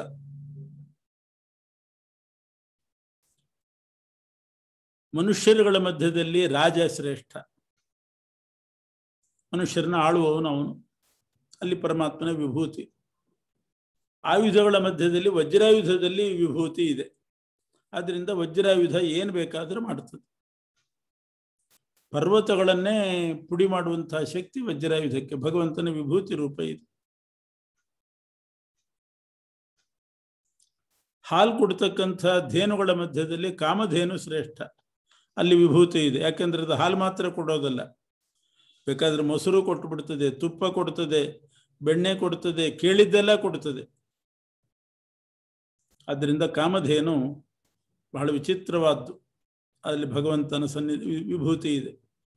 ಮನುಷ್ಯರುಗಳ ಮಧ್ಯದಲ್ಲಿ ರಾಜ ಶ್ರೇಷ್ಠ ಮನುಷ್ಯರನ್ನ ಆಳುವವನು ಅವನು ಅಲ್ಲಿ ಪರಮಾತ್ಮನ ವಿಭೂತಿ ಆಯುಧಗಳ ಮಧ್ಯದಲ್ಲಿ ವಜ್ರಾಯುಧದಲ್ಲಿ ವಿಭೂತಿ ಇದೆ ಆದ್ರಿಂದ ವಜ್ರಾಯುಧ ಏನು ಬೇಕಾದರೂ ಮಾಡ್ತದೆ ಪರ್ವತಗಳನ್ನೇ ಪುಡಿ ಮಾಡುವಂತಹ ಶಕ್ತಿ ವಜ್ರಾಯುಧಕ್ಕೆ ಭಗವಂತನ ವಿಭೂತಿ ರೂಪ ಇದೆ ಹಾಲು ಕೊಡ್ತಕ್ಕಂಥ ಧೇನುಗಳ ಮಧ್ಯದಲ್ಲಿ ಕಾಮಧೇನು ಶ್ರೇಷ್ಠ ಅಲ್ಲಿ ವಿಭೂತಿ ಇದೆ ಯಾಕೆಂದ್ರೆ ಅದು ಹಾಲು ಮಾತ್ರ ಕೊಡೋದಲ್ಲ ಬೇಕಾದ್ರೆ ಮೊಸರು ಕೊಟ್ಟು ಬಿಡ್ತದೆ ತುಪ್ಪ ಕೊಡ್ತದೆ ಬೆಣ್ಣೆ ಕೊಡ್ತದೆ ಕೇಳಿದ್ದೆಲ್ಲ ಕೊಡ್ತದೆ ಅದರಿಂದ ಕಾಮಧೇನು ಬಹಳ ವಿಚಿತ್ರವಾದ್ದು ಅಲ್ಲಿ ಭಗವಂತನ ಸನ್ನಿಧಿ ವಿ- ವಿಭೂತಿ ಇದೆ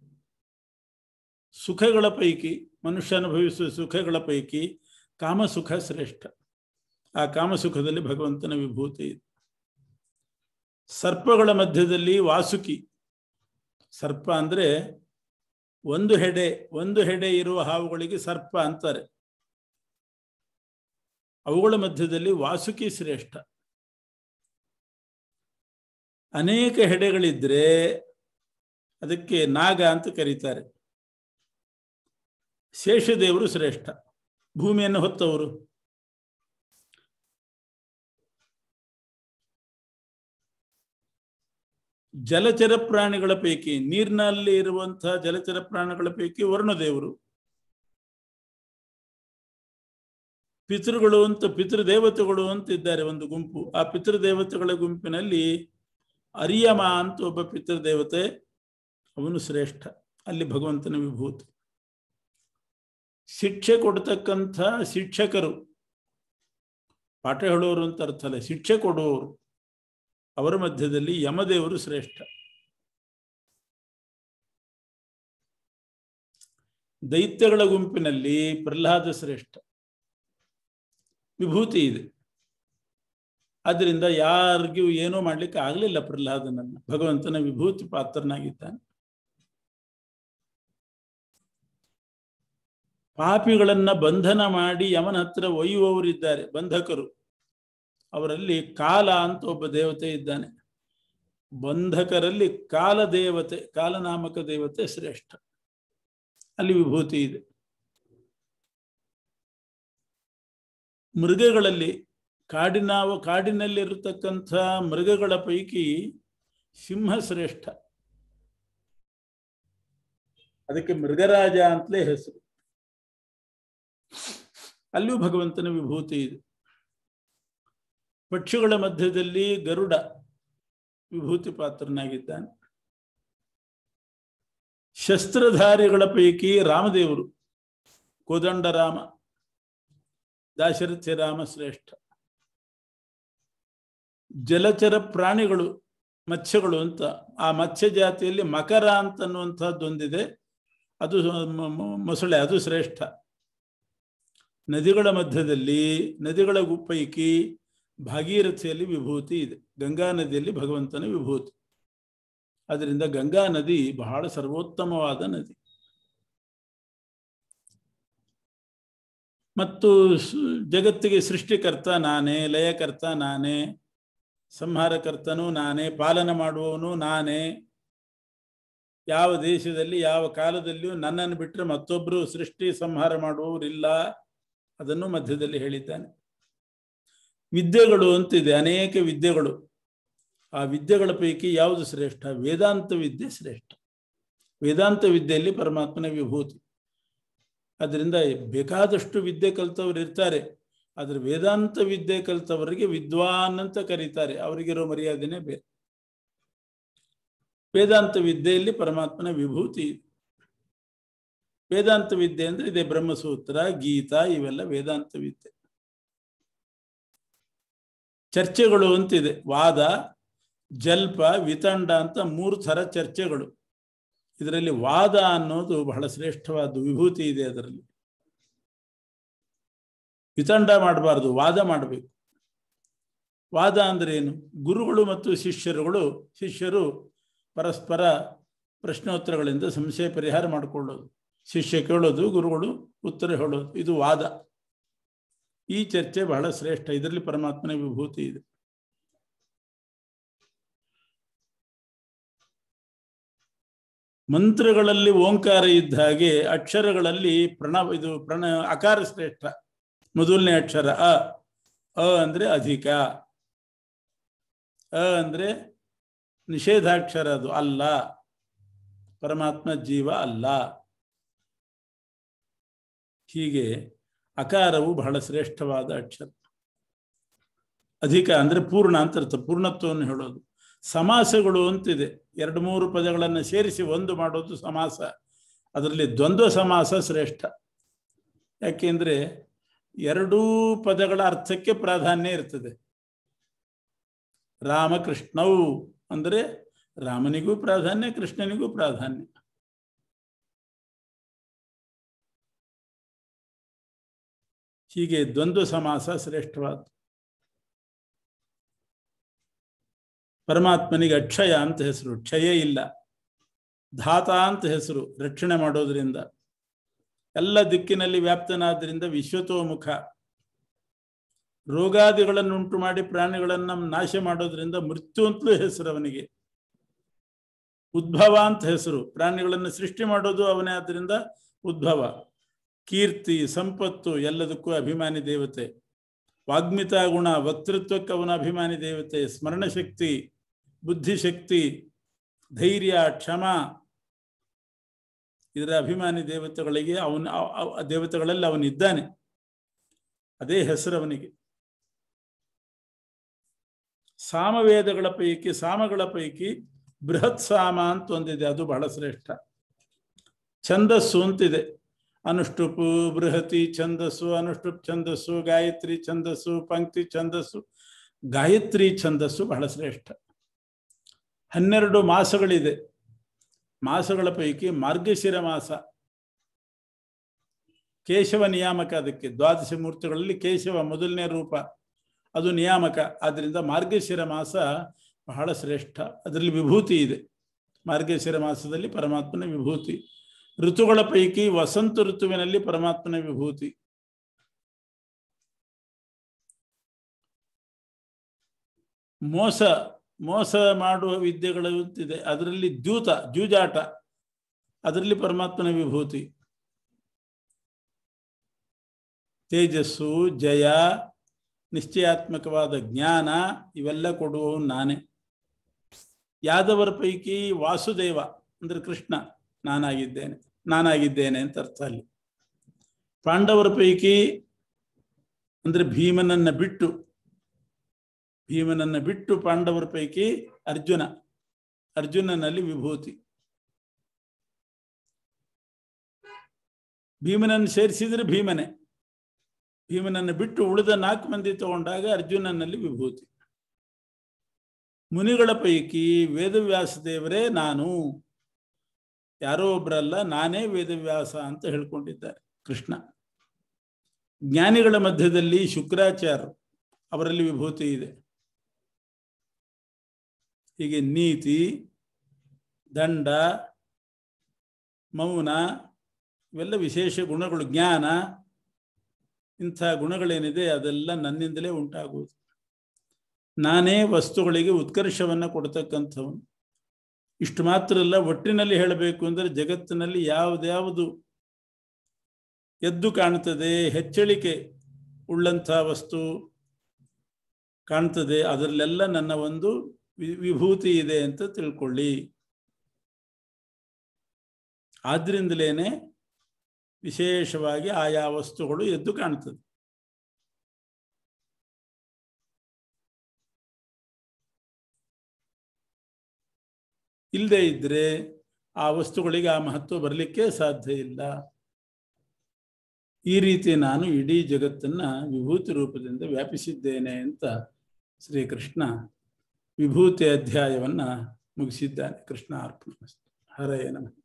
ಸುಖಗಳ ಪೈಕಿ ಮನುಷ್ಯ ಅನುಭವಿಸುವ ಸುಖಗಳ ಪೈಕಿ ಕಾಮಸುಖ ಶ್ರೇಷ್ಠ ಆ ಕಾಮಸುಖದಲ್ಲಿ ಭಗವಂತನ ವಿಭೂತಿ ಇದೆ ಸರ್ಪಗಳ ಮಧ್ಯದಲ್ಲಿ ವಾಸುಕಿ ಸರ್ಪ ಅಂದ್ರೆ ಒಂದು ಹೆಡೆ ಒಂದು ಹೆಡೆ ಇರುವ ಹಾವುಗಳಿಗೆ ಸರ್ಪ ಅಂತಾರೆ ಅವುಗಳ ಮಧ್ಯದಲ್ಲಿ ವಾಸುಕಿ ಶ್ರೇಷ್ಠ ಅನೇಕ ಹೆಡೆಗಳಿದ್ರೆ ಅದಕ್ಕೆ ನಾಗ ಅಂತ ಕರೀತಾರೆ ಶೇಷದೇವರು ಶ್ರೇಷ್ಠ ಭೂಮಿಯನ್ನು ಹೊತ್ತವರು ಜಲಚರ ಪ್ರಾಣಿಗಳ ಪೈಕಿ ನೀರಿನಲ್ಲಿ ಇರುವಂತಹ ಜಲಚರ ಪ್ರಾಣಿಗಳ ಪೈಕಿ ವರುಣದೇವರು ಪಿತೃಗಳು ಅಂತ ಪಿತೃದೇವತೆಗಳು ಅಂತ ಇದ್ದಾರೆ ಒಂದು ಗುಂಪು ಆ ಪಿತೃದೇವತೆಗಳ ಗುಂಪಿನಲ್ಲಿ ಅರಿಯಮ ಅಂತ ಒಬ್ಬ ಪಿತೃದೇವತೆ ಅವನು ಶ್ರೇಷ್ಠ ಅಲ್ಲಿ ಭಗವಂತನ ವಿಭೂತಿ ಶಿಕ್ಷೆ ಕೊಡ್ತಕ್ಕಂಥ ಶಿಕ್ಷಕರು ಪಾಠ ಹೇಳೋರು ಅಂತ ಅರ್ಥ ಅಲ್ಲ ಶಿಕ್ಷೆ ಕೊಡುವವರು ಅವರ ಮಧ್ಯದಲ್ಲಿ ಯಮದೇವರು ಶ್ರೇಷ್ಠ ದೈತ್ಯಗಳ ಗುಂಪಿನಲ್ಲಿ ಪ್ರಹ್ಲಾದ ಶ್ರೇಷ್ಠ ವಿಭೂತಿ ಇದೆ ಆದ್ರಿಂದ ಯಾರಿಗೂ ಏನೂ ಮಾಡ್ಲಿಕ್ಕೆ ಆಗ್ಲಿಲ್ಲ ಪ್ರಹ್ಲಾದನನ್ನ ಭಗವಂತನ ವಿಭೂತಿ ಪಾತ್ರನಾಗಿದ್ದಾನೆ ಪಾಪಿಗಳನ್ನ ಬಂಧನ ಮಾಡಿ ಯಮನ ಹತ್ರ ಒಯ್ಯುವವರಿದ್ದಾರೆ ಬಂಧಕರು ಅವರಲ್ಲಿ ಕಾಲ ಅಂತ ಒಬ್ಬ ದೇವತೆ ಇದ್ದಾನೆ ಬಂಧಕರಲ್ಲಿ ಕಾಲ ದೇವತೆ ಕಾಲನಾಮಕ ದೇವತೆ ಶ್ರೇಷ್ಠ ಅಲ್ಲಿ ವಿಭೂತಿ ಇದೆ ಮೃಗಗಳಲ್ಲಿ ಕಾಡಿನ ಕಾಡಿನಲ್ಲಿರತಕ್ಕಂಥ ಮೃಗಗಳ ಪೈಕಿ ಸಿಂಹ ಶ್ರೇಷ್ಠ ಅದಕ್ಕೆ ಮೃಗರಾಜ ಅಂತಲೇ ಹೆಸರು ಅಲ್ಲಿಯೂ ಭಗವಂತನ ವಿಭೂತಿ ಇದೆ ಪಕ್ಷಿಗಳ ಮಧ್ಯದಲ್ಲಿ ಗರುಡ ವಿಭೂತಿ ಪಾತ್ರನಾಗಿದ್ದಾನೆ ಶಸ್ತ್ರಧಾರಿಗಳ ಪೈಕಿ ರಾಮದೇವರು ಕೋದಂಡ ರಾಮ ದಾಶರಥಿ ರಾಮ ಶ್ರೇಷ್ಠ ಜಲಚರ ಪ್ರಾಣಿಗಳು ಮತ್ಸ್ಯಗಳು ಅಂತ ಆ ಮತ್ಸ್ಯ ಜಾತಿಯಲ್ಲಿ ಮಕರ ಅಂತನ್ನುವಂಥದ್ದೊಂದಿದೆ ಅದು ಮ- ಮ- ಮೊಸಳೆ ಅದು ಶ್ರೇಷ್ಠ ನದಿಗಳ ಮಧ್ಯದಲ್ಲಿ ನದಿಗಳ ಗು- ಪೈಕಿ ಭಾಗೀರಥಿಯಲ್ಲಿ ವಿಭೂತಿ ಇದೆ ಗಂಗಾ ನದಿಯಲ್ಲಿ ಭಗವಂತನ ವಿಭೂತಿ ಅದರಿಂದ ಗಂಗಾ ನದಿ ಬಹಳ ಸರ್ವೋತ್ತಮವಾದ ನದಿ ಮತ್ತು ಸ್- ಜಗತ್ತಿಗೆ ಸೃಷ್ಟಿಕರ್ತ ನಾನೇ ಲಯಕರ್ತ ನಾನೇ ಸಂಹಾರಕರ್ತನೂ ನಾನೇ ಪಾಲನ ಮಾಡುವವನು ನಾನೇ ಯಾವ ದೇಶದಲ್ಲಿ ಯಾವ ಕಾಲದಲ್ಲಿಯೂ ನನ್ನನ್ನು ಬಿಟ್ಟರೆ ಮತ್ತೊಬ್ಬರು ಸೃಷ್ಟಿ ಸಂಹಾರ ಮಾಡುವವರಿಲ್ಲ ಅದನ್ನು ಮಧ್ಯದಲ್ಲಿ ಹೇಳಿದ್ದಾನೆ ವಿದ್ಯೆಗಳು ಅಂತಿದೆ ಅನೇಕ ವಿದ್ಯೆಗಳು ಆ ವಿದ್ಯೆಗಳ ಪೈಕಿ ಯಾವುದು ಶ್ರೇಷ್ಠ ವೇದಾಂತ ವಿದ್ಯೆ ಶ್ರೇಷ್ಠ ವೇದಾಂತ ವಿದ್ಯೆಯಲ್ಲಿ ಪರಮಾತ್ಮನ ವಿಭೂತಿ ಅದರಿಂದ ಬೇಕಾದಷ್ಟು ವಿದ್ಯೆ ಕಲಿತವ್ರು ಇರ್ತಾರೆ ಆದ್ರೆ ವೇದಾಂತ ವಿದ್ಯೆ ಕಲಿತವರಿಗೆ ವಿದ್ವಾನ್ ಅಂತ ಕರೀತಾರೆ ಅವರಿಗಿರೋ ಮರ್ಯಾದೆನೇ ಬೇರೆ ವೇದಾಂತ ವಿದ್ಯೆಯಲ್ಲಿ ಪರಮಾತ್ಮನ ವಿಭೂತಿ ಇದೆ ವೇದಾಂತ ವಿದ್ಯೆ ಅಂದ್ರೆ ಇದೆ ಬ್ರಹ್ಮಸೂತ್ರ ಗೀತಾ ಇವೆಲ್ಲ ವೇದಾಂತ ವಿದ್ಯೆ ಚರ್ಚೆಗಳು ಅಂತಿದೆ ವಾದ ಜಲ್ಪ ವಿತಂಡ ಅಂತ ಮೂರು ಥರ ಚರ್ಚೆಗಳು ಇದರಲ್ಲಿ ವಾದ ಅನ್ನೋದು ಬಹಳ ಶ್ರೇಷ್ಠವಾದ ವಿಭೂತಿ ಇದೆ ಅದರಲ್ಲಿ ವಿತಂಡ ಮಾಡಬಾರ್ದು ವಾದ ಮಾಡಬೇಕು ವಾದ ಅಂದ್ರೆ ಏನು ಗುರುಗಳು ಮತ್ತು ಶಿಷ್ಯರುಗಳು ಶಿಷ್ಯರು ಪರಸ್ಪರ ಪ್ರಶ್ನೋತ್ತರಗಳಿಂದ ಸಂಶಯ ಪರಿಹಾರ ಮಾಡಿಕೊಳ್ಳೋದು ಶಿಷ್ಯ ಕೇಳೋದು ಗುರುಗಳು ಉತ್ತರ ಹೇಳೋದು ಇದು ವಾದ ಈ ಚರ್ಚೆ ಬಹಳ ಶ್ರೇಷ್ಠ ಇದರಲ್ಲಿ ಪರಮಾತ್ಮನ ವಿಭೂತಿ ಇದೆ ಮಂತ್ರಗಳಲ್ಲಿ ಓಂಕಾರ ಇದ್ದ ಹಾಗೆ ಅಕ್ಷರಗಳಲ್ಲಿ ಪ್ರಣವ ಇದು ಪ್ರಣ ಅಕಾರ ಶ್ರೇಷ್ಠ ಮೊದಲನೇ ಅಕ್ಷರ ಅ ಅ ಅಂದ್ರೆ ಅಧಿಕ ಅ ಅಂದ್ರೆ ನಿಷೇಧಾಕ್ಷರ ಅದು ಅಲ್ಲ ಪರಮಾತ್ಮ ಜೀವ ಅಲ್ಲ ಹೀಗೆ ಅಕಾರವು ಬಹಳ ಶ್ರೇಷ್ಠವಾದ ಅಕ್ಷರ ಅಧಿಕ ಅಂದ್ರೆ ಪೂರ್ಣ ಅಂತ ಅರ್ಥ ಪೂರ್ಣತ್ವವನ್ನು ಹೇಳೋದು ಸಮಾಸಗಳು ಅಂತಿದೆ ಎರಡು ಮೂರು ಪದಗಳನ್ನು ಸೇರಿಸಿ ಒಂದು ಮಾಡೋದು ಸಮಾಸ ಅದರಲ್ಲಿ ದ್ವಂದ್ವ ಸಮಾಸ ಶ್ರೇಷ್ಠ ಯಾಕೆಂದ್ರೆ ಎರಡೂ ಪದಗಳ ಅರ್ಥಕ್ಕೆ ಪ್ರಾಧಾನ್ಯ ಇರ್ತದೆ ರಾಮಕೃಷ್ಣವು ಅಂದರೆ ರಾಮನಿಗೂ ಪ್ರಾಧಾನ್ಯ ಕೃಷ್ಣನಿಗೂ ಪ್ರಾಧಾನ್ಯ ಹೀಗೆ ದ್ವಂದ್ವ ಸಮಾಸ ಶ್ರೇಷ್ಠವಾದ ಪರಮಾತ್ಮನಿಗೆ ಅಕ್ಷಯ ಅಂತ ಹೆಸರು ಕ್ಷಯ ಇಲ್ಲ ಧಾತ ಅಂತ ಹೆಸರು ರಕ್ಷಣೆ ಮಾಡೋದ್ರಿಂದ ಎಲ್ಲ ದಿಕ್ಕಿನಲ್ಲಿ ವ್ಯಾಪ್ತನಾದ್ರಿಂದ ವಿಶ್ವತೋಮುಖ ರೋಗಾದಿಗಳನ್ನುಂಟು ಮಾಡಿ ಪ್ರಾಣಿಗಳನ್ನ ನಾಶ ಮಾಡೋದ್ರಿಂದ ಮೃತ್ಯು ಅಂತಲೂ ಹೆಸರು ಅವನಿಗೆ ಉದ್ಭವ ಅಂತ ಹೆಸರು ಪ್ರಾಣಿಗಳನ್ನು ಸೃಷ್ಟಿ ಮಾಡೋದು ಅವನೇ ಆದ್ರಿಂದ ಉದ್ಭವ ಕೀರ್ತಿ ಸಂಪತ್ತು ಎಲ್ಲದಕ್ಕೂ ಅಭಿಮಾನಿ ದೇವತೆ ವಾಗ್ಮಿತ ಗುಣ ವಕ್ತೃತ್ವಕ್ಕೆ ಅವನ ಅಭಿಮಾನಿ ದೇವತೆ ಸ್ಮರಣ ಶಕ್ತಿ ಬುದ್ಧಿಶಕ್ತಿ ಧೈರ್ಯ ಕ್ಷಮ ಇದರ ಅಭಿಮಾನಿ ದೇವತೆಗಳಿಗೆ ಅವನ ದೇವತೆಗಳಲ್ಲಿ ಅವನಿದ್ದಾನೆ ಅದೇ ಹೆಸರು ಅವನಿಗೆ ಸಾಮವೇದಗಳ ಪೈಕಿ ಸಾಮಗಳ ಪೈಕಿ ಬೃಹತ್ ಸಾಮ ಅಂತ ಒಂದಿದೆ ಅದು ಬಹಳ ಶ್ರೇಷ್ಠ ಛಂದಸ್ಸು ಅಂತಿದೆ ಅನುಷ್ಠುಪು ಬೃಹತಿ ಛಂದಸ್ಸು ಅನುಷ್ಠುಪ್ ಛಂದಸ್ಸು ಗಾಯತ್ರಿ ಛಂದಸ್ಸು ಪಂಕ್ತಿ ಛಂದಸ್ಸು ಗಾಯತ್ರಿ ಛಂದಸ್ಸು ಬಹಳ ಶ್ರೇಷ್ಠ ಹನ್ನೆರಡು ಮಾಸಗಳಿದೆ ಮಾಸಗಳ ಪೈಕಿ ಮಾರ್ಗಶಿರ ಮಾಸ ಕೇಶವ ನಿಯಾಮಕ ಅದಕ್ಕೆ ದ್ವಾದಶ ಮೂರ್ತಿಗಳಲ್ಲಿ ಕೇಶವ ಮೊದಲನೇ ರೂಪ ಅದು ನಿಯಾಮಕ ಆದ್ದರಿಂದ ಮಾರ್ಗಶಿರ ಮಾಸ ಬಹಳ ಶ್ರೇಷ್ಠ ಅದರಲ್ಲಿ ವಿಭೂತಿ ಇದೆ ಮಾರ್ಗಶಿರ ಮಾಸದಲ್ಲಿ ಪರಮಾತ್ಮನ ವಿಭೂತಿ ಋತುಗಳ ಪೈಕಿ ವಸಂತ ಋತುವಿನಲ್ಲಿ ಪರಮಾತ್ಮನ ವಿಭೂತಿ ಮೋಸ ಮೋಸ ಮಾಡುವ ವಿದ್ಯೆಗಳು ಅಂತಿದೆ ಅದರಲ್ಲಿ ದ್ಯೂತ ಜೂಜಾಟ ಅದರಲ್ಲಿ ಪರಮಾತ್ಮನ ವಿಭೂತಿ ತೇಜಸ್ಸು ಜಯ ನಿಶ್ಚಯಾತ್ಮಕವಾದ ಜ್ಞಾನ ಇವೆಲ್ಲ ಕೊಡುವವನು ನಾನೇ ಯಾದವರ ಪೈಕಿ ವಾಸುದೇವ ಅಂದ್ರೆ ಕೃಷ್ಣ ನಾನಾಗಿದ್ದೇನೆ ನಾನಾಗಿದ್ದೇನೆ ಅಂತ ಅರ್ಥ ಅಲ್ಲಿ ಪಾಂಡವರ ಪೈಕಿ ಅಂದ್ರೆ ಭೀಮನನ್ನ ಬಿಟ್ಟು ಭೀಮನನ್ನ ಬಿಟ್ಟು ಪಾಂಡವರ ಪೈಕಿ ಅರ್ಜುನ ಅರ್ಜುನನಲ್ಲಿ ವಿಭೂತಿ ಭೀಮನನ್ನು ಸೇರಿಸಿದ್ರೆ ಭೀಮನೆ ಭೀಮನನ್ನು ಬಿಟ್ಟು ಉಳಿದ ನಾಲ್ಕು ಮಂದಿ ತಗೊಂಡಾಗ ಅರ್ಜುನನಲ್ಲಿ ವಿಭೂತಿ ಮುನಿಗಳ ಪೈಕಿ ವೇದವ್ಯಾಸ ದೇವರೇ ನಾನು ಯಾರೋ ಒಬ್ಬರಲ್ಲ ನಾನೇ ವೇದವ್ಯಾಸ ಅಂತ ಹೇಳ್ಕೊಂಡಿದ್ದಾರೆ ಕೃಷ್ಣ ಜ್ಞಾನಿಗಳ ಮಧ್ಯದಲ್ಲಿ ಶುಕ್ರಾಚಾರ್ಯ ಅವರಲ್ಲಿ ವಿಭೂತಿ ಇದೆ ಹೀಗೆ ನೀತಿ ದಂಡ ಮೌನ ಇವೆಲ್ಲ ವಿಶೇಷ ಗುಣಗಳು ಜ್ಞಾನ ಇಂಥ ಗುಣಗಳೇನಿದೆ ಅದೆಲ್ಲ ನನ್ನಿಂದಲೇ ಉಂಟಾಗುವುದು ನಾನೇ ವಸ್ತುಗಳಿಗೆ ಉತ್ಕರ್ಷವನ್ನು ಕೊಡ್ತಕ್ಕಂಥವನು ಇಷ್ಟು ಮಾತ್ರ ಅಲ್ಲ ಒಟ್ಟಿನಲ್ಲಿ ಹೇಳಬೇಕು ಅಂದರೆ ಜಗತ್ತಿನಲ್ಲಿ ಯಾವುದ್ಯಾವುದು ಎದ್ದು ಕಾಣುತ್ತದೆ ಹೆಚ್ಚಳಿಕೆ ಉಳ್ಳಂಥ ವಸ್ತು ಕಾಣ್ತದೆ ಅದರಲ್ಲೆಲ್ಲ ನನ್ನ ಒಂದು ವಿ- ವಿಭೂತಿ ಇದೆ ಅಂತ ತಿಳ್ಕೊಳ್ಳಿ ಆದ್ರಿಂದಲೇನೆ ವಿಶೇಷವಾಗಿ ಆಯಾ ವಸ್ತುಗಳು ಎದ್ದು ಕಾಣ್ತದೆ ಇಲ್ಲದೆ ಇದ್ರೆ ಆ ವಸ್ತುಗಳಿಗೆ ಆ ಮಹತ್ವ ಬರಲಿಕ್ಕೆ ಸಾಧ್ಯ ಇಲ್ಲ ಈ ರೀತಿ ನಾನು ಇಡೀ ಜಗತ್ತನ್ನ ವಿಭೂತಿ ರೂಪದಿಂದ ವ್ಯಾಪಿಸಿದ್ದೇನೆ ಅಂತ ಶ್ರೀಕೃಷ್ಣ ವಿಭೂತಿ ಅಧ್ಯಾಯವನ್ನ ಮುಗಿಸಿದ್ದಾನೆ ಕೃಷ್ಣ ಅರ್ಪಣ ಹರೇ ನಮಃ